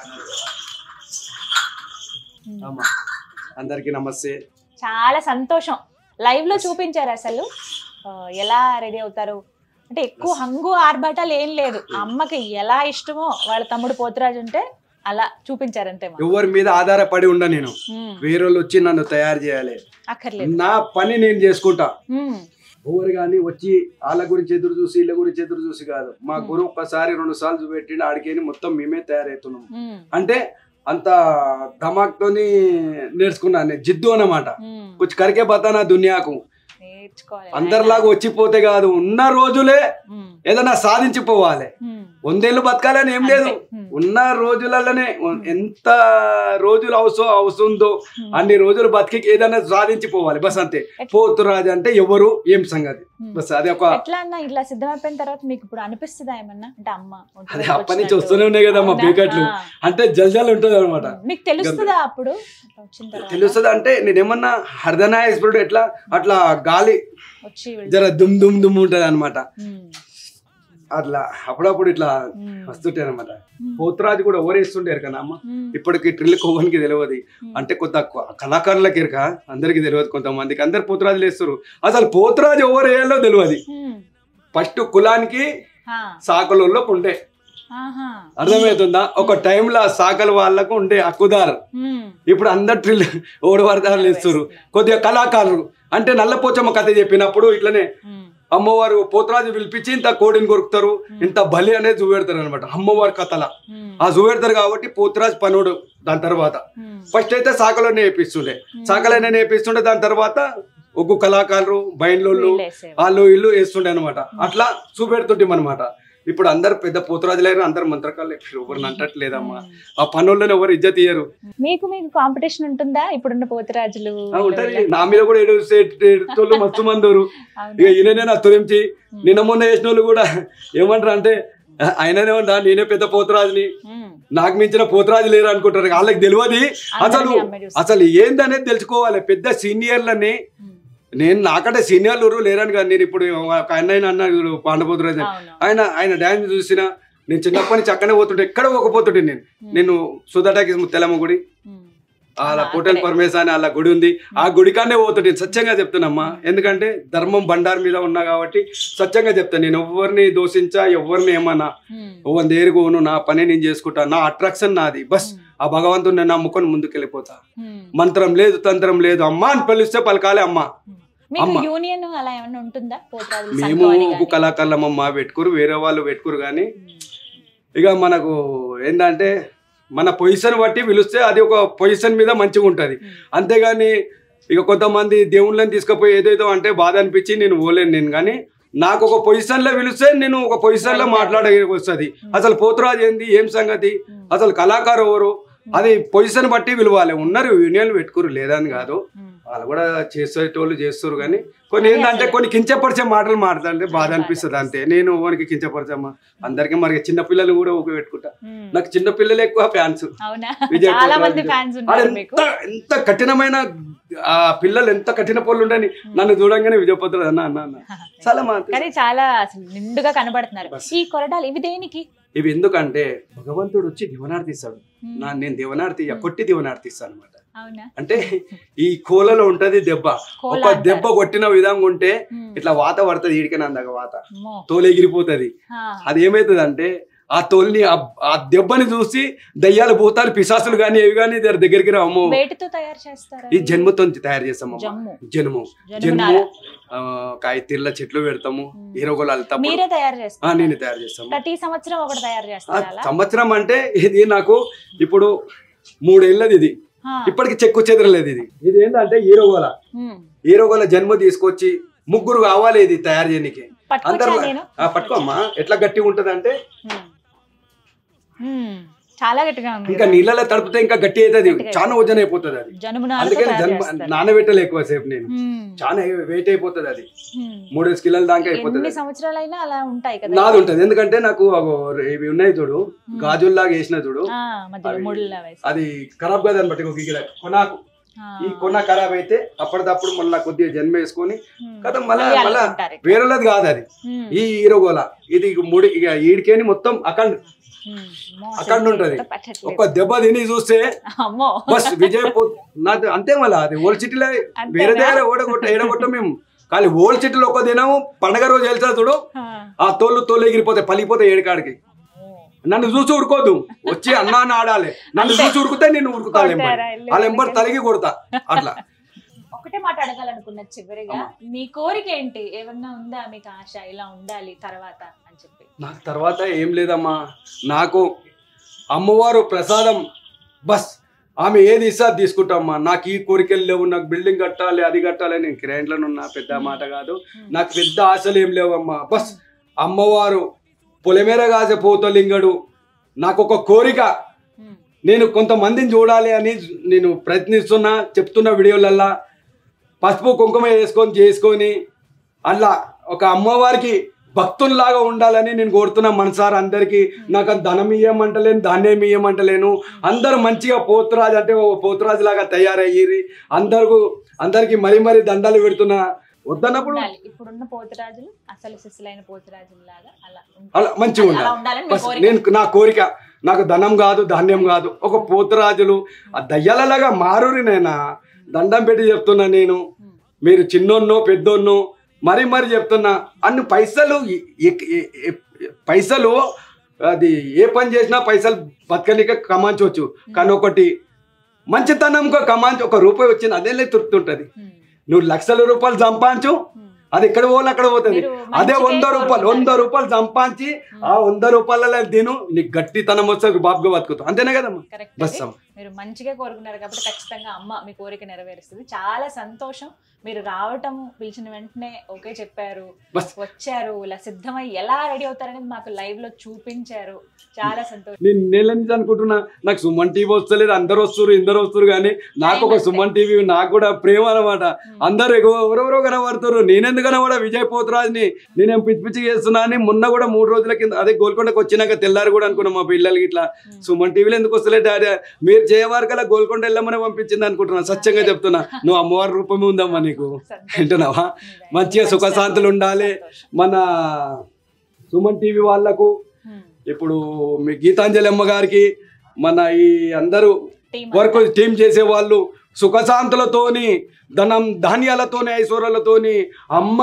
S3: ఉమ్.
S2: అమ్మా అందరికి నమస్తే
S3: చాలా సంతోషం లైవ్ లో చూపించారు అసలు ఆ, ఎలా రెడీ అవుతారు అంటే ఎక్కువ హంగు ఆర్భాటాలు ఏం లేదు ఆ అమ్మకి ఎలా ఇష్టమో వాళ్ళ తమ్ముడు పోతురాజు ఉంటే అలా చూపించారు అంతే మాకు.
S2: ఎవరి మీద ఆధారపడి ఉండ నేను
S3: ఉమ్,
S2: వేరే వాళ్ళు వచ్చి నన్ను తయారు చేయాలి
S3: అక్కర్లేదు
S2: నా పని నేను చేసుకుంటా
S3: ఉమ్,
S2: ఎవరు కానీ వచ్చి వాళ్ళ గురించి ఎదురు చూసి వీళ్ళ గురించి ఎదురు చూసి కాదు మా
S3: Hmm.
S2: గురువు ఒక్కసారి రెండు సార్లు చూపెట్టిండు ఆడికేని మొత్తం మేమే తయారవుతున్నాం
S3: ఉమ్,
S2: అంటే అంత ధమాక్తోని నేర్చుకున్నాను నేను జిద్దు అన్నమాట
S3: ఉమ్.
S2: కొంచెం కరికే బతానా దునియాకు
S3: నేర్చుకోవాలి
S2: అందరిలాగా వచ్చిపోతే కాదు ఉన్న రోజులే
S3: ఉమ్,
S2: ఏదైనా సాధించిపోవాలి
S3: ఉమ్,
S2: వందేళ్ళు బతకాలని ఏం లేదు
S3: అంతే. ఉమ్,
S2: ఉన్న రోజులలోనే ఎంత రోజులు అవసరం అవసరందో
S3: ఉమ్,
S2: అన్ని రోజులు బతికి ఏదైనా సాధించిపోవాలి బస్ అంతే పోతురాజు అంటే ఎవరు ఏం సంగతి
S3: ఉమ్.
S2: బస్ అదే ఒక
S3: ఎట్లా అన్న ఇట్లా సిద్ధమైపోయిన తర్వాత మీకు ఇప్పుడు అనిపిస్తుందా ఏమన్నా అంటే అమ్మ ఒంట్లో
S2: అదే అప్పటి నుంచి
S3: వచ్చినట్టు?
S2: వస్తూనే ఉన్నాయి కదమ్మా
S3: అవునా?
S2: బీకట్లు
S3: ఆ.
S2: అంటే జల్జాలు ఉంటుంది అనమాట
S3: మీకు తెలుస్తుందా అప్పుడు వచ్చిన తర్వాత
S2: తెలుస్తుంది అంటే నేనేమన్నా హర్దనాయస్పుడు ఎట్లా అట్లా గాలి
S3: వచ్చి వెళ్-
S2: జర దుమ్ దుమ్ దుమ్ ఉంటది అనమాట
S3: ఉమ్,
S2: అట్లా అప్పుడప్పుడు ఇట్లా
S3: ఉమ్,
S2: వస్తుంటాయి అనమాట
S3: ఉమ్,
S2: పోతురాజు కూడా ఓరేస్తుంటారు కదా అమ్మ
S3: ఉమ్,
S2: ఇప్పటికి ట్రిల్ కొవ్వనికి తెలియదు
S3: ఉమ్.
S2: అంటే కొంత కళాకారులకి ఇరక అందరికి తెలియదు కొంతమందికి అందరు పోతురాజులు వేస్తారు అసలు పోతురాజు ఎవరు వేయాలో తెలియదు
S3: ఉమ్,
S2: ఫస్ట్ కులానికి
S3: ఆ,
S2: సాకలలో ఉండే
S3: ఆహా,
S2: అర్థమవుతుందా ఒక టైంలో సాకల వాళ్ళకు ఉండే హక్కుదారు
S3: ఉమ్,
S2: ఇప్పుడు అందరు ట్రిల్ ఓడవరదారులు ఇస్తారు కొద్దిగా కళాకారులు అంటే నల్లపోచమ్మ కథ చెప్పినప్పుడు ఇట్లనే
S3: ఉమ్,
S2: అమ్మవారు పోతరాజు పిలిపించి ఇంత కోడిని కొరుకుతారు ఇంత బలి అనేది చూపెడతారు అనమాట అమ్మవారి కథల
S3: ఉమ్,
S2: ఆ చూపెడతారు కాబట్టి పోతురాజు పనుడు దాని తర్వాత
S3: ఉమ్,
S2: ఫస్ట్ అయితే సాకలోనే నేర్పిస్తుండే సాకలోనే నేర్పిస్తుండే దాని తర్వాత ఒగ్గు కళాకారులు బయలు
S3: వీళ్ళేసేవారు.
S2: వాళ్ళు ఇల్లు వేస్తుండే అనమాట అట్లా చూపెడుతుంటాం అనమాట ఇప్పుడు అందరు పెద్ద పోతురాజులైన అందరు మంత్రకాలు ఎవరిని అంటట్లేదమ్మా ఆ పనుల్లో ఎవరు ఇజ్జత్ ఇయ్యరు
S3: మీకు మీకు కాంపిటీషన్ ఉంటుందా ఇప్పుడున్న పోతురాజులు
S2: ఆ, ఉంటది నా మీద కూడా ఏడు ఏడుతోళ్ళు మస్తు మంది ఉన్నారు.
S3: అవునా?
S2: ఇక ఈయననే నా తురించి నిన్న మొన్న వేసిన వాళ్ళు కూడా ఏమంటారు అంటే "ఆ, ఆయననే ఉంటా నేనే పెద్ద పోతురాజుని
S3: ఉమ్.
S2: నాకు మించిన పోతురాజు లేరు అనుకుంటారు వాళ్ళకి తెలియదు అసలు
S3: అందరినీ అమ్మే చూస్తారు.
S2: అసలు ఏందనేది తెలుసుకోవాలి పెద్ద సీనియర్లని
S3: ఉమ్.
S2: నేను నాకంటే సీనియర్లు లేరని కానీ నేను ఇప్పుడు ఒక ఆయన అన్నారు పాండపోతురాజు అని.
S3: అవును
S2: ఆయన ఆయన డ్యాన్స్ చూసిన నేను చిన్నప్పటి నుంచి అక్కడే పోతుంటే ఎక్కడ పోకపోతుంటే నేను నేను సుధాటాకి తెలమ్మ గుడి
S3: ఉమ్.
S2: అలా
S3: ఆ,
S2: పోటల్
S3: అక్కడే.
S2: పరమేశ అని అలా గుడి ఉంది ఆ గుడికానే పోతుంటే సత్యంగా చెప్తానమ్మా ఎందుకంటే ధర్మం బండార్ మీద ఉన్నా కాబట్టి సత్యంగా చెప్తాను నేను ఎవరిని దోషించా ఎవరిని ఏమన్నా
S3: ఉమ్.
S2: ఓవన్ దేరుకోను నా పని నేను చేసుకుంటా నా అట్రాక్షన్ నాది బస్ ఆ భగవంతుని నేను నమ్ముకొని ముందుకు వెళ్ళిపోతా
S3: ఉమ్.
S2: మంత్రం లేదు తంత్రం లేదు అమ్మ అని పిలిస్తే పలకాలే అమ్మ
S3: మీకు
S2: అమ్మ.
S3: యూనియన్ అలా ఏమైనా ఉంటుందా పోతురాజుల
S2: మేము
S3: సంఘం అని
S2: ఉప్పు
S3: గానీ?
S2: కళాకారులమ్మ పెట్టుకురు వేరే వాళ్ళు పెట్టుకురు కానీ
S3: ఉమ్.
S2: ఇక మనకు ఏంటంటే మన పొజిషన్ బట్టి పిలిస్తే అది ఒక పొజిషన్ మీద మంచిగా ఉంటుంది
S3: ఉమ్.
S2: అంతేగాని ఇక కొంతమంది దేవుళ్ళని తీసుకుపోయి ఏదేదో అంటే బాధ అనిపించి నేను పోలేను నేను కానీ నాకు ఒక పొజిషన్లో పిలిస్తే నేను ఒక పొజిషన్లో మాట్లాడే వస్తుంది అసలు పోతురాజు ఏంది ఏం సంగతి అసలు కళాకారు ఎవరు అది పొజిషన్ బట్టి విలువాలి ఉన్నారు యూనియన్లు పెట్టుకురు లేదని కాదు
S3: ఉమ్.
S2: వాళ్ళు కూడా చేసేటోళ్ళు చేస్తారు కానీ కొన్ని ఏంటంటే కొన్ని కించపరిచే మాటలు మాట్లాడితే బాధ అనిపిస్తుంది అంతే నేను ఓనికి కించపరిచమ్మా అందరికీ మరి చిన్న పిల్లలు కూడా ఊపి పెట్టుకుంటా
S3: ఉమ్.
S2: నాకు చిన్న పిల్లలు ఎక్కువ ఫ్యాన్స్
S3: అవునా
S2: విజయ్
S3: చాలా
S2: పోతురాజు
S3: మంది
S2: విజయ్.
S3: ఫ్యాన్స్
S2: ఆడ
S3: ఉన్నారు మీకు
S2: ఎంత ఎంత కఠినమైన ఆ పిల్లలు ఎంత కఠిన పనులు ఉండని నన్ను చూడంగానే విజయపత్రుడు అన్న అన్న అన్న చాలా మా
S3: కానీ చాలా అసలు నిండుగా కనబడుతున్నారు
S2: బస్.
S3: ఈ కొరడాలు ఇవి దేనికి
S2: ఇవి ఎందుకంటే భగవంతుడు వచ్చి దివనార్తి ఇస్తాడు
S3: ఉమ్.
S2: నా నేను దివనార్తి కొట్టి దివనార్తి ఇస్తాను అనమాట
S3: అవునా
S2: అంటే ఈ కోలలో ఉంటది దెబ్బ
S3: కోల
S2: ఒక
S3: అంటారు.
S2: దెబ్బ కొట్టిన విధంగా ఉంటే
S3: ఉమ్.
S2: ఇట్లా వాత పడుతుంది ఈడికైనా అందాక వాత
S3: అమ్మో.
S2: తోలు ఎగిరిపోతుంది
S3: ఆ.
S2: అది ఏమైతుంది అంటే ఆ తోలుని ఆ- ఆ దెబ్బని చూసి దయ్యాలు భూతాలు పిశాసులు కానీ ఏవి కానీ దగ్గర దగ్గరికి రాము
S3: వేటితో తయారు చేస్తారా
S2: ఈ జన్మతో తయారు చేస్తాము
S3: జమ్ము
S2: జన్ము
S3: జన్ము
S2: జన్ము
S3: నార.
S2: ఆ, కాయతీర్ల చెట్లు పెడతాము
S3: మ్మ్.
S2: ఈరగోలు అల్తాము
S3: మీరే తయారు
S2: ఆ,
S3: చేస్తారు
S2: నేను తయారు చేస్తాము
S3: ప్రతి సంవత్సరం ఒకటి తయారు
S2: ఆ,
S3: చేస్తారా అలా?
S2: సంవత్సరం అంటే ఇది నాకు ఇప్పుడు మూడేళ్ళది ఇది
S3: ఆ.
S2: ఇప్పటికి చెక్కు చెదరలేదు ఇది ఇది ఏంటంటే ఈరగోల
S3: ఉమ్.
S2: ఈరగోల జన్మ తీసుకొచ్చి ముగ్గురు కావాలి ఇది తయారు చేయడానికి
S3: పట్టుకొచ్చా
S2: అందరు
S3: నేను
S2: ఆ, పట్టుకోమ్మా ఎట్లా గట్టిగా ఉంటది అంటే
S3: ఉమ్. ఉమ్. చాలా గట్టిగా ఉంది
S2: ఇంకా నీళ్ళలో తడిపితే ఇంకా గట్టి అవుతుంది
S3: గట్టిగా
S2: చాలా వజన్ అయిపోతుంది అది
S3: జనుము నారతో
S2: అందుకని
S3: తయారు
S2: జన్మ
S3: చేస్తారు.
S2: నానబెట్టలే ఎక్కువసేపు నేను
S3: ఉమ్.
S2: చాలా వెయిట్ అయిపోతుంది అది
S3: ఉమ్.
S2: మూడేసి కిలోల దాకా అయిపోతుంది
S3: ఎన్ని
S2: అది.
S3: సంవత్సరాలైనా అలా ఉంటాయి కదా
S2: నాది ఉంటది ఎందుకంటే నాకు అగో ఇవి ఉన్నాయి చూడు గాజుల్లాగా వేసిన చూడు
S3: ఆ, మధ్యలో
S2: అవి-
S3: ముళ్ళ వేసి
S2: అది ఖరాబ్ కాదని బట్టి ఒక గిగిల కొనాకు
S3: ఆ.
S2: ఈ కొన ఖరాబ్ అయితే అప్పటిదప్పుడు మళ్ళీ కొద్దిగా జన్మ వేసుకొని
S3: ఉమ్.
S2: కదా మళ్ళా
S3: మళ్ళీ
S2: మళ్ళా
S3: అల్లుకుంటారు ఇక.
S2: వేరేది కాదు అది
S3: ఉమ్.
S2: ఈ హీరోగోల ఇది ముడి ఇక ఈడికేని మొత్తం అక్కడ
S3: ఉమ్. అమ్మో,
S2: అక్కడ
S3: అసలు
S2: ఉంటది.
S3: చేతితో పట్టట్లేదు.
S2: ఒక దెబ్బ తిని చూస్తే
S3: అమ్మో
S2: బస్ విజయ్ పో- నాది అంతే మళ్ళీ అది ఓల్డ్ సిటీలో
S3: అంతేనా?
S2: వేరే దగ్గర ఓడగొట్ట ఏడగొట్ట మేము కానీ ఓల్డ్ సిటీలో ఒక దినము పండగ రోజు వెళ్తా చూడు
S3: ఆ.
S2: ఆ తోళ్ళు తోలు ఎగిరిపోతాయి పలిగిపోతాయి ఏడుకాడికి నన్ను చూసి ఉడుకోదు వచ్చి అన్నా అని ఆడాలి నన్ను
S3: అంతే.
S2: చూసి ఉరుకుతే నేను ఉరుకుతా
S3: కొడతారా?
S2: ఎంబడి
S3: ఇల్లు
S2: వాళ్ళ ఎంబడి
S3: ఎందుకు?
S2: తలిగి కొడతా అట్లా
S3: ఒకటే మాట అడగాలనుకున్న చివరిగా మీ కోరిక ఏంటి ఏమన్నా ఉందా మీకు ఆశ ఇలా ఉండాలి తర్వాత అని చెప్పి
S2: నాకు తర్వాత ఏం లేదమ్మా నాకు అమ్మవారు ప్రసాదం బస్ ఆమె ఏది ఇస్తా అది తీసుకుంటామ్మా నాకు ఈ కోరికలు లేవు నాకు బిల్డింగ్ కట్టాలి అది కట్టాలి నేను కిరాయింట్లో ఉన్నా పెద్ద మాట కాదు నాకు పెద్ద ఆశలు ఏం లేవమ్మా బస్ అమ్మవారు పొలమేర కాసే పోతలింగడు నాకు ఒక కోరిక
S3: ఉమ్.
S2: నేను కొంతమందిని చూడాలి అని నేను ప్రయత్నిస్తున్నా చెప్తున్న వీడియోలల్లా పసుపు కుంకుమ వేసుకొని చేసుకొని అలా ఒక అమ్మవారికి భక్తుల్లాగా ఉండాలని నేను కోరుతున్నా మనసారా అందరికీ నాకు అంత ధనం ఇయ్యమంటలేను ధాన్యం ఇయ్యమంటలేను అందరూ మంచిగా పోతురాజు అంటే ఓ పోతురాజు లాగా తయారయ్యి అందరికీ అందరికీ మరీ మరీ దండాలు పెడుతున్నా వద్దన్నప్పుడు
S3: ఉండాలి ఇప్పుడున్న పోతురాజులు అసలు సిస్సులైన పోతురాజుల లాగా అలా ఉండాలి.
S2: అలా మంచిగా
S3: అలా
S2: ఉండాలి
S3: ఉండాలని మీ
S2: బస్
S3: కోరిక.
S2: నేను నా కోరిక నాకు ధనం కాదు ధాన్యం కాదు ఒక పోతురాజులు ఆ దయ్యాలలాగా మారురి నేనా దండం పెట్టి చెప్తున్నా నేను మీరు చిన్నోన్నో పెద్దోన్నో మరీ మరీ చెప్తున్నా అన్ని పైసలు ఎ- ఎ- ఎ- ఎ- పైసలు అది ఏ పని చేసినా పైసలు బతకనిక కమాంచవచ్చు కానీ ఒకటి మంచితనంగా కమాంచి ఒక రూపాయి వచ్చింది అదే తృప్తి ఉంటుంది
S3: ఉమ్.
S2: నువ్వు లక్షల రూపాయలు సంపాదించు
S3: ఉమ్.
S2: అది ఎక్కడ పోవాలి అక్కడ పోతుంది
S3: మీరు
S2: అదే
S3: మంచికే
S2: వంద రూపాయలు వంద
S3: కోరుకుంటారు.
S2: రూపాయలు సంపాదించి ఆ వంద రూపాయల తిను నీకు గట్టితనం వస్తుంది బాబుగా బతుకుతావు అంతేనే కదమ్మా
S3: Correct
S2: బస్
S3: అది.
S2: అమ్మ.
S3: మీరు మంచిగా కోరుకున్నారు కాబట్టి ఖచ్చితంగా అమ్మ మీ కోరిక నెరవేరుస్తుంది చాలా సంతోషం మీరు రావటం పిలిచిన వెంటనే ఓకే చెప్పారు
S2: బస్.
S3: వచ్చారు ఇలా సిద్ధమై ఎలా రెడీ అవుతారనేది మాకు లైవ్ లో చూపించారు చాలా సంతోషం
S2: నేను నేల నుంచి అనుకుంటున్నా నాకు సుమన్ టీవీ వస్తలేదు అందరు వస్తారు ఇందరు వస్తారు కానీ నాకు ఒక సుమన్ టీవీ నాకు కూడా ప్రేమ అనమాట అందరు ఎగో- ఎవరెవరో కనబడుతారు నేనెందుకు కనబడా విజయ్ పోతురాజ్ని నేనేం పిచ్చి పిచ్చి చేస్తున్నా అని మొన్న కూడా మూడు రోజుల కింద అదే గోల్కొండకు వచ్చినాక తెల్లారి కూడా అనుకున్నా మా పిల్లలకి ఇట్లా సుమన్ టీవీలో ఎందుకు వస్తలే డాడీ మీరు చేయవారికల్లా గోల్కొండ వెళ్ళమని పంపించింది అనుకుంటున్నా సత్యంగా చెప్తున్నా నువ్వు అమ్మవారి రూపమే ఉందమ్మా నీకు
S3: సంతోషం.
S2: వింటున్నావా మంచిగా సుఖశాంతులు ఉండాలి మన సుమన్ టీవీ వాళ్ళకు
S3: ఉమ్.
S2: ఇప్పుడు మీ గీతాంజలి అమ్మ గారికి మన ఈ అందరూ
S3: Team
S2: వర్క్
S3: అంతా.
S2: టీం చేసే వాళ్ళు సుఖశాంతులతోని ధనం ధాన్యాలతోని ఐశ్వర్యాలతోని అమ్మ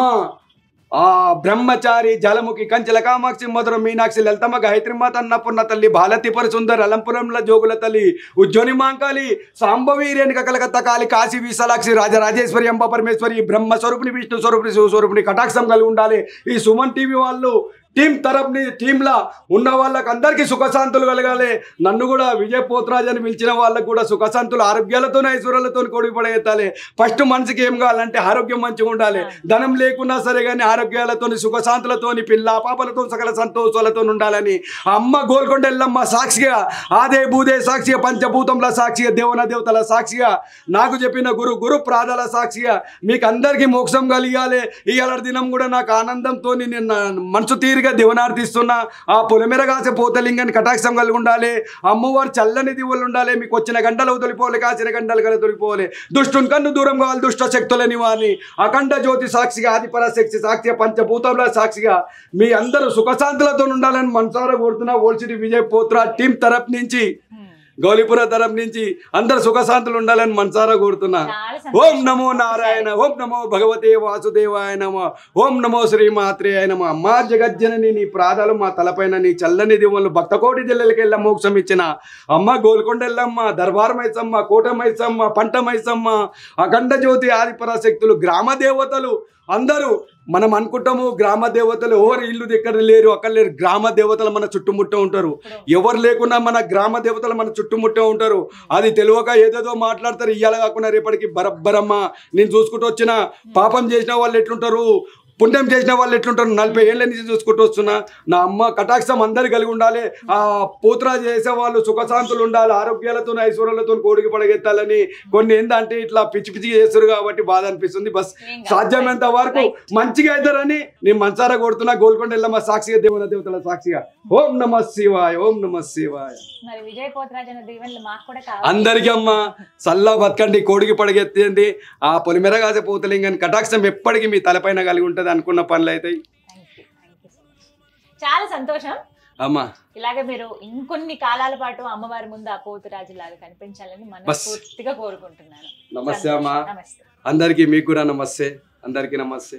S2: ఆ బ్రహ్మచారి జలముఖి కంచెల కామాక్షి మధుర మీనాక్షి లలితమ్మ గాయత్రి మాత అన్నపూర్ణ తల్లి భాలతిపర సుందర్ అలంపురంల జోగుల తల్లి ఉజ్జోని మాంకాళి సాంబవి రేణుక కలకత్త కాళి కాశీ విశాలాక్షి రాజరాజేశ్వరి అంబ పరమేశ్వరి బ్రహ్మ స్వరూపిణి విష్ణు స్వరూపిణి శివ స్వరూపిణి కటాక్షం కలిగి ఉండాలి ఈ సుమన్ టీవీ వాళ్ళు టీం తరపుని టీంలా ఉన్న వాళ్ళకి అందరికీ సుఖశాంతులు కలగాలి నన్ను కూడా విజయ్ పోత్రాజ్ అని పిలిచిన వాళ్ళకు కూడా సుఖశాంతులు ఆరోగ్యాలతో ఐశ్వర్యాలతో కొడిపడేయాలి ఫస్ట్ మనిషికి ఏం కావాలంటే ఆరోగ్యం మంచిగా ఉండాలి ధనం లేకున్నా సరే కానీ ఆరోగ్యాలతో సుఖశాంతులతోని పిల్ల పాపలతో సకల సంతోషాలతో ఉండాలని అమ్మ గోల్కొండ ఎల్లమ్మ సాక్షిగా ఆదే భూదే సాక్షిగా పంచభూతంల సాక్షిగా దేవన దేవతల సాక్షిగా నాకు చెప్పిన గురు గురు ప్రాదాల సాక్షిగా మీకు అందరికీ మోక్షం కలిగాలి ఇవాళ దినం కూడా నాకు ఆనందంతో నేను నా మనసు తీరిగా దివనార్థిస్తున్నా ఆ పొలమెర కాసే పోతలింగాన్ని కటాక్షం కలిగి ఉండాలి అమ్మవారు చల్లని దివులు ఉండాలి మీకు వచ్చిన గంటలు తొలిపోవాలి కాసిన గంటలు కలిగి తొలిపోవాలి దుష్టుని కన్ను దూరం కావాలి దుష్ట శక్తులని వారిని అఖండ జ్యోతి సాక్షిగా ఆదిపర శక్తి సాక్షిగా పంచభూతముల సాక్షిగా మీ అందరూ సుఖశాంతులతో ఉండాలని మనసారా కోరుతున్నా ఓల్సిటీ విజయ్ పోత్రా టీం తరపు నుంచి
S3: ఉమ్.
S2: గౌలీపుర తరపు నుంచి అందరు సుఖశాంతులు ఉండాలని మనసారా కోరుతున్నా
S3: చాలా
S2: ఓం
S3: సంతోషం.
S2: నమో నారాయణ ఓం నమో భగవతే వాసుదేవాయ నమ ఓం నమో శ్రీమాత్రే నమ మా జగజ్జనని నీ ప్రాదాలు మా తలపైన నీ చల్లని దివులు భక్తకోటి జిల్లలకెళ్ళ మోక్షం ఇచ్చిన అమ్మ గోల్కొండ ఎల్లమ్మ దర్బార్ మైసమ్మ కోట మైసమ్మ పంట మైసమ్మ అఖండ జ్యోతి ఆదిపరాశక్తులు గ్రామ దేవతలు అందరూ మనం అనుకుంటాము గ్రామ దేవతలు ఎవరు ఇల్లు దగ్గర లేరు అక్కడ లేరు గ్రామ దేవతలు మన చుట్టుముట్ట ఉంటారు ఎవరు లేకున్నా మన గ్రామ దేవతలు మన చుట్టుముట్టే ఉంటారు అది తెలియక ఏదేదో మాట్లాడతారు ఇయ్యాల కాకుండా రేపటికి బరబ్బరమ్మ నేను చూసుకుంటూ వచ్చిన పాపం చేసిన వాళ్ళు ఎట్లుంటారు పుణ్యం చేసిన వాళ్ళు ఎట్లుంటారు నలభై ఏళ్ళ నుంచి చూసుకుంటూ వస్తున్నా నా అమ్మ కటాక్షం అందరు కలిగి ఉండాలి ఆ పూత్రా చేసే వాళ్ళు సుఖశాంతులు ఉండాలి ఆరోగ్యాలతో ఐశ్వర్యాలతో కోడికి పడగెత్తాలని కొన్ని ఏంటంటే ఇట్లా పిచ్చి పిచ్చిగా చేస్తారు కాబట్టి బాధ అనిపిస్తుంది బస్
S3: ఏం కాదు.
S2: సాధ్యమైనంత వరకు మంచిగా అవుతారని నేను మనసారా కొడుతున్నా గోల్కొండ వెళ్ళమ్మ సాక్షిగా దేవుని దేవతల సాక్షిగా ఓం నమ శివాయ ఓం నమ శివాయ
S3: మరి విజయ్ పోతరాజ్ అనే దీవెనలు మాకు కూడా కావాలి
S2: అందరికీ అమ్మ సల్లా బతకండి కోడికి పడగెత్తండి ఆ పొలిమెర కాసే పోతలింగని కటాక్షం ఎప్పటికీ మీ తలపైన కలిగి ఉంటుంది అనుకున్న పనులు అవుతాయి
S3: thank you thank you so much చాలా సంతోషం
S2: అమ్మ
S3: ఇలాగే మీరు ఇంకొన్ని కాలాల పాటు అమ్మవారి ముందు ఆ పోతురాజు లాగా కనిపించాలని మనస్ఫూర్తిగా కోరుకుంటున్నాను
S2: నమస్తే అమ్మ
S3: సంతోషం. నమస్తే
S2: అందరికీ మీకు కూడా నమస్తే అందరికీ నమస్తే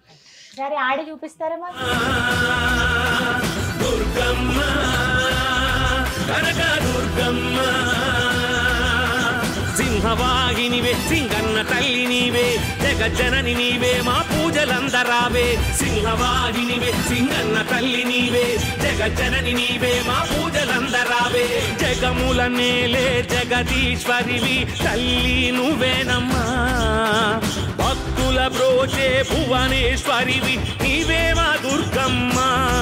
S3: సరే ఆడి చూపిస్తారా మాకు
S5: దుర్గమ్మ కనక దుర్గమ్మ సింహవాహినివే సింగన్న తల్లి నీవే జగజ్జనని నీవే మా పూజలందరావే సింహవాహినివే సింగన్న తల్లి నీవే జగజ్జనని నీవే మా పూజలందరావే జగముల నేలే జగదీశ్వరివి తల్లి నువ్వేనమ్మా భక్తుల బ్రోచే భువనేశ్వరివి నీవే మా దుర్గమ్మ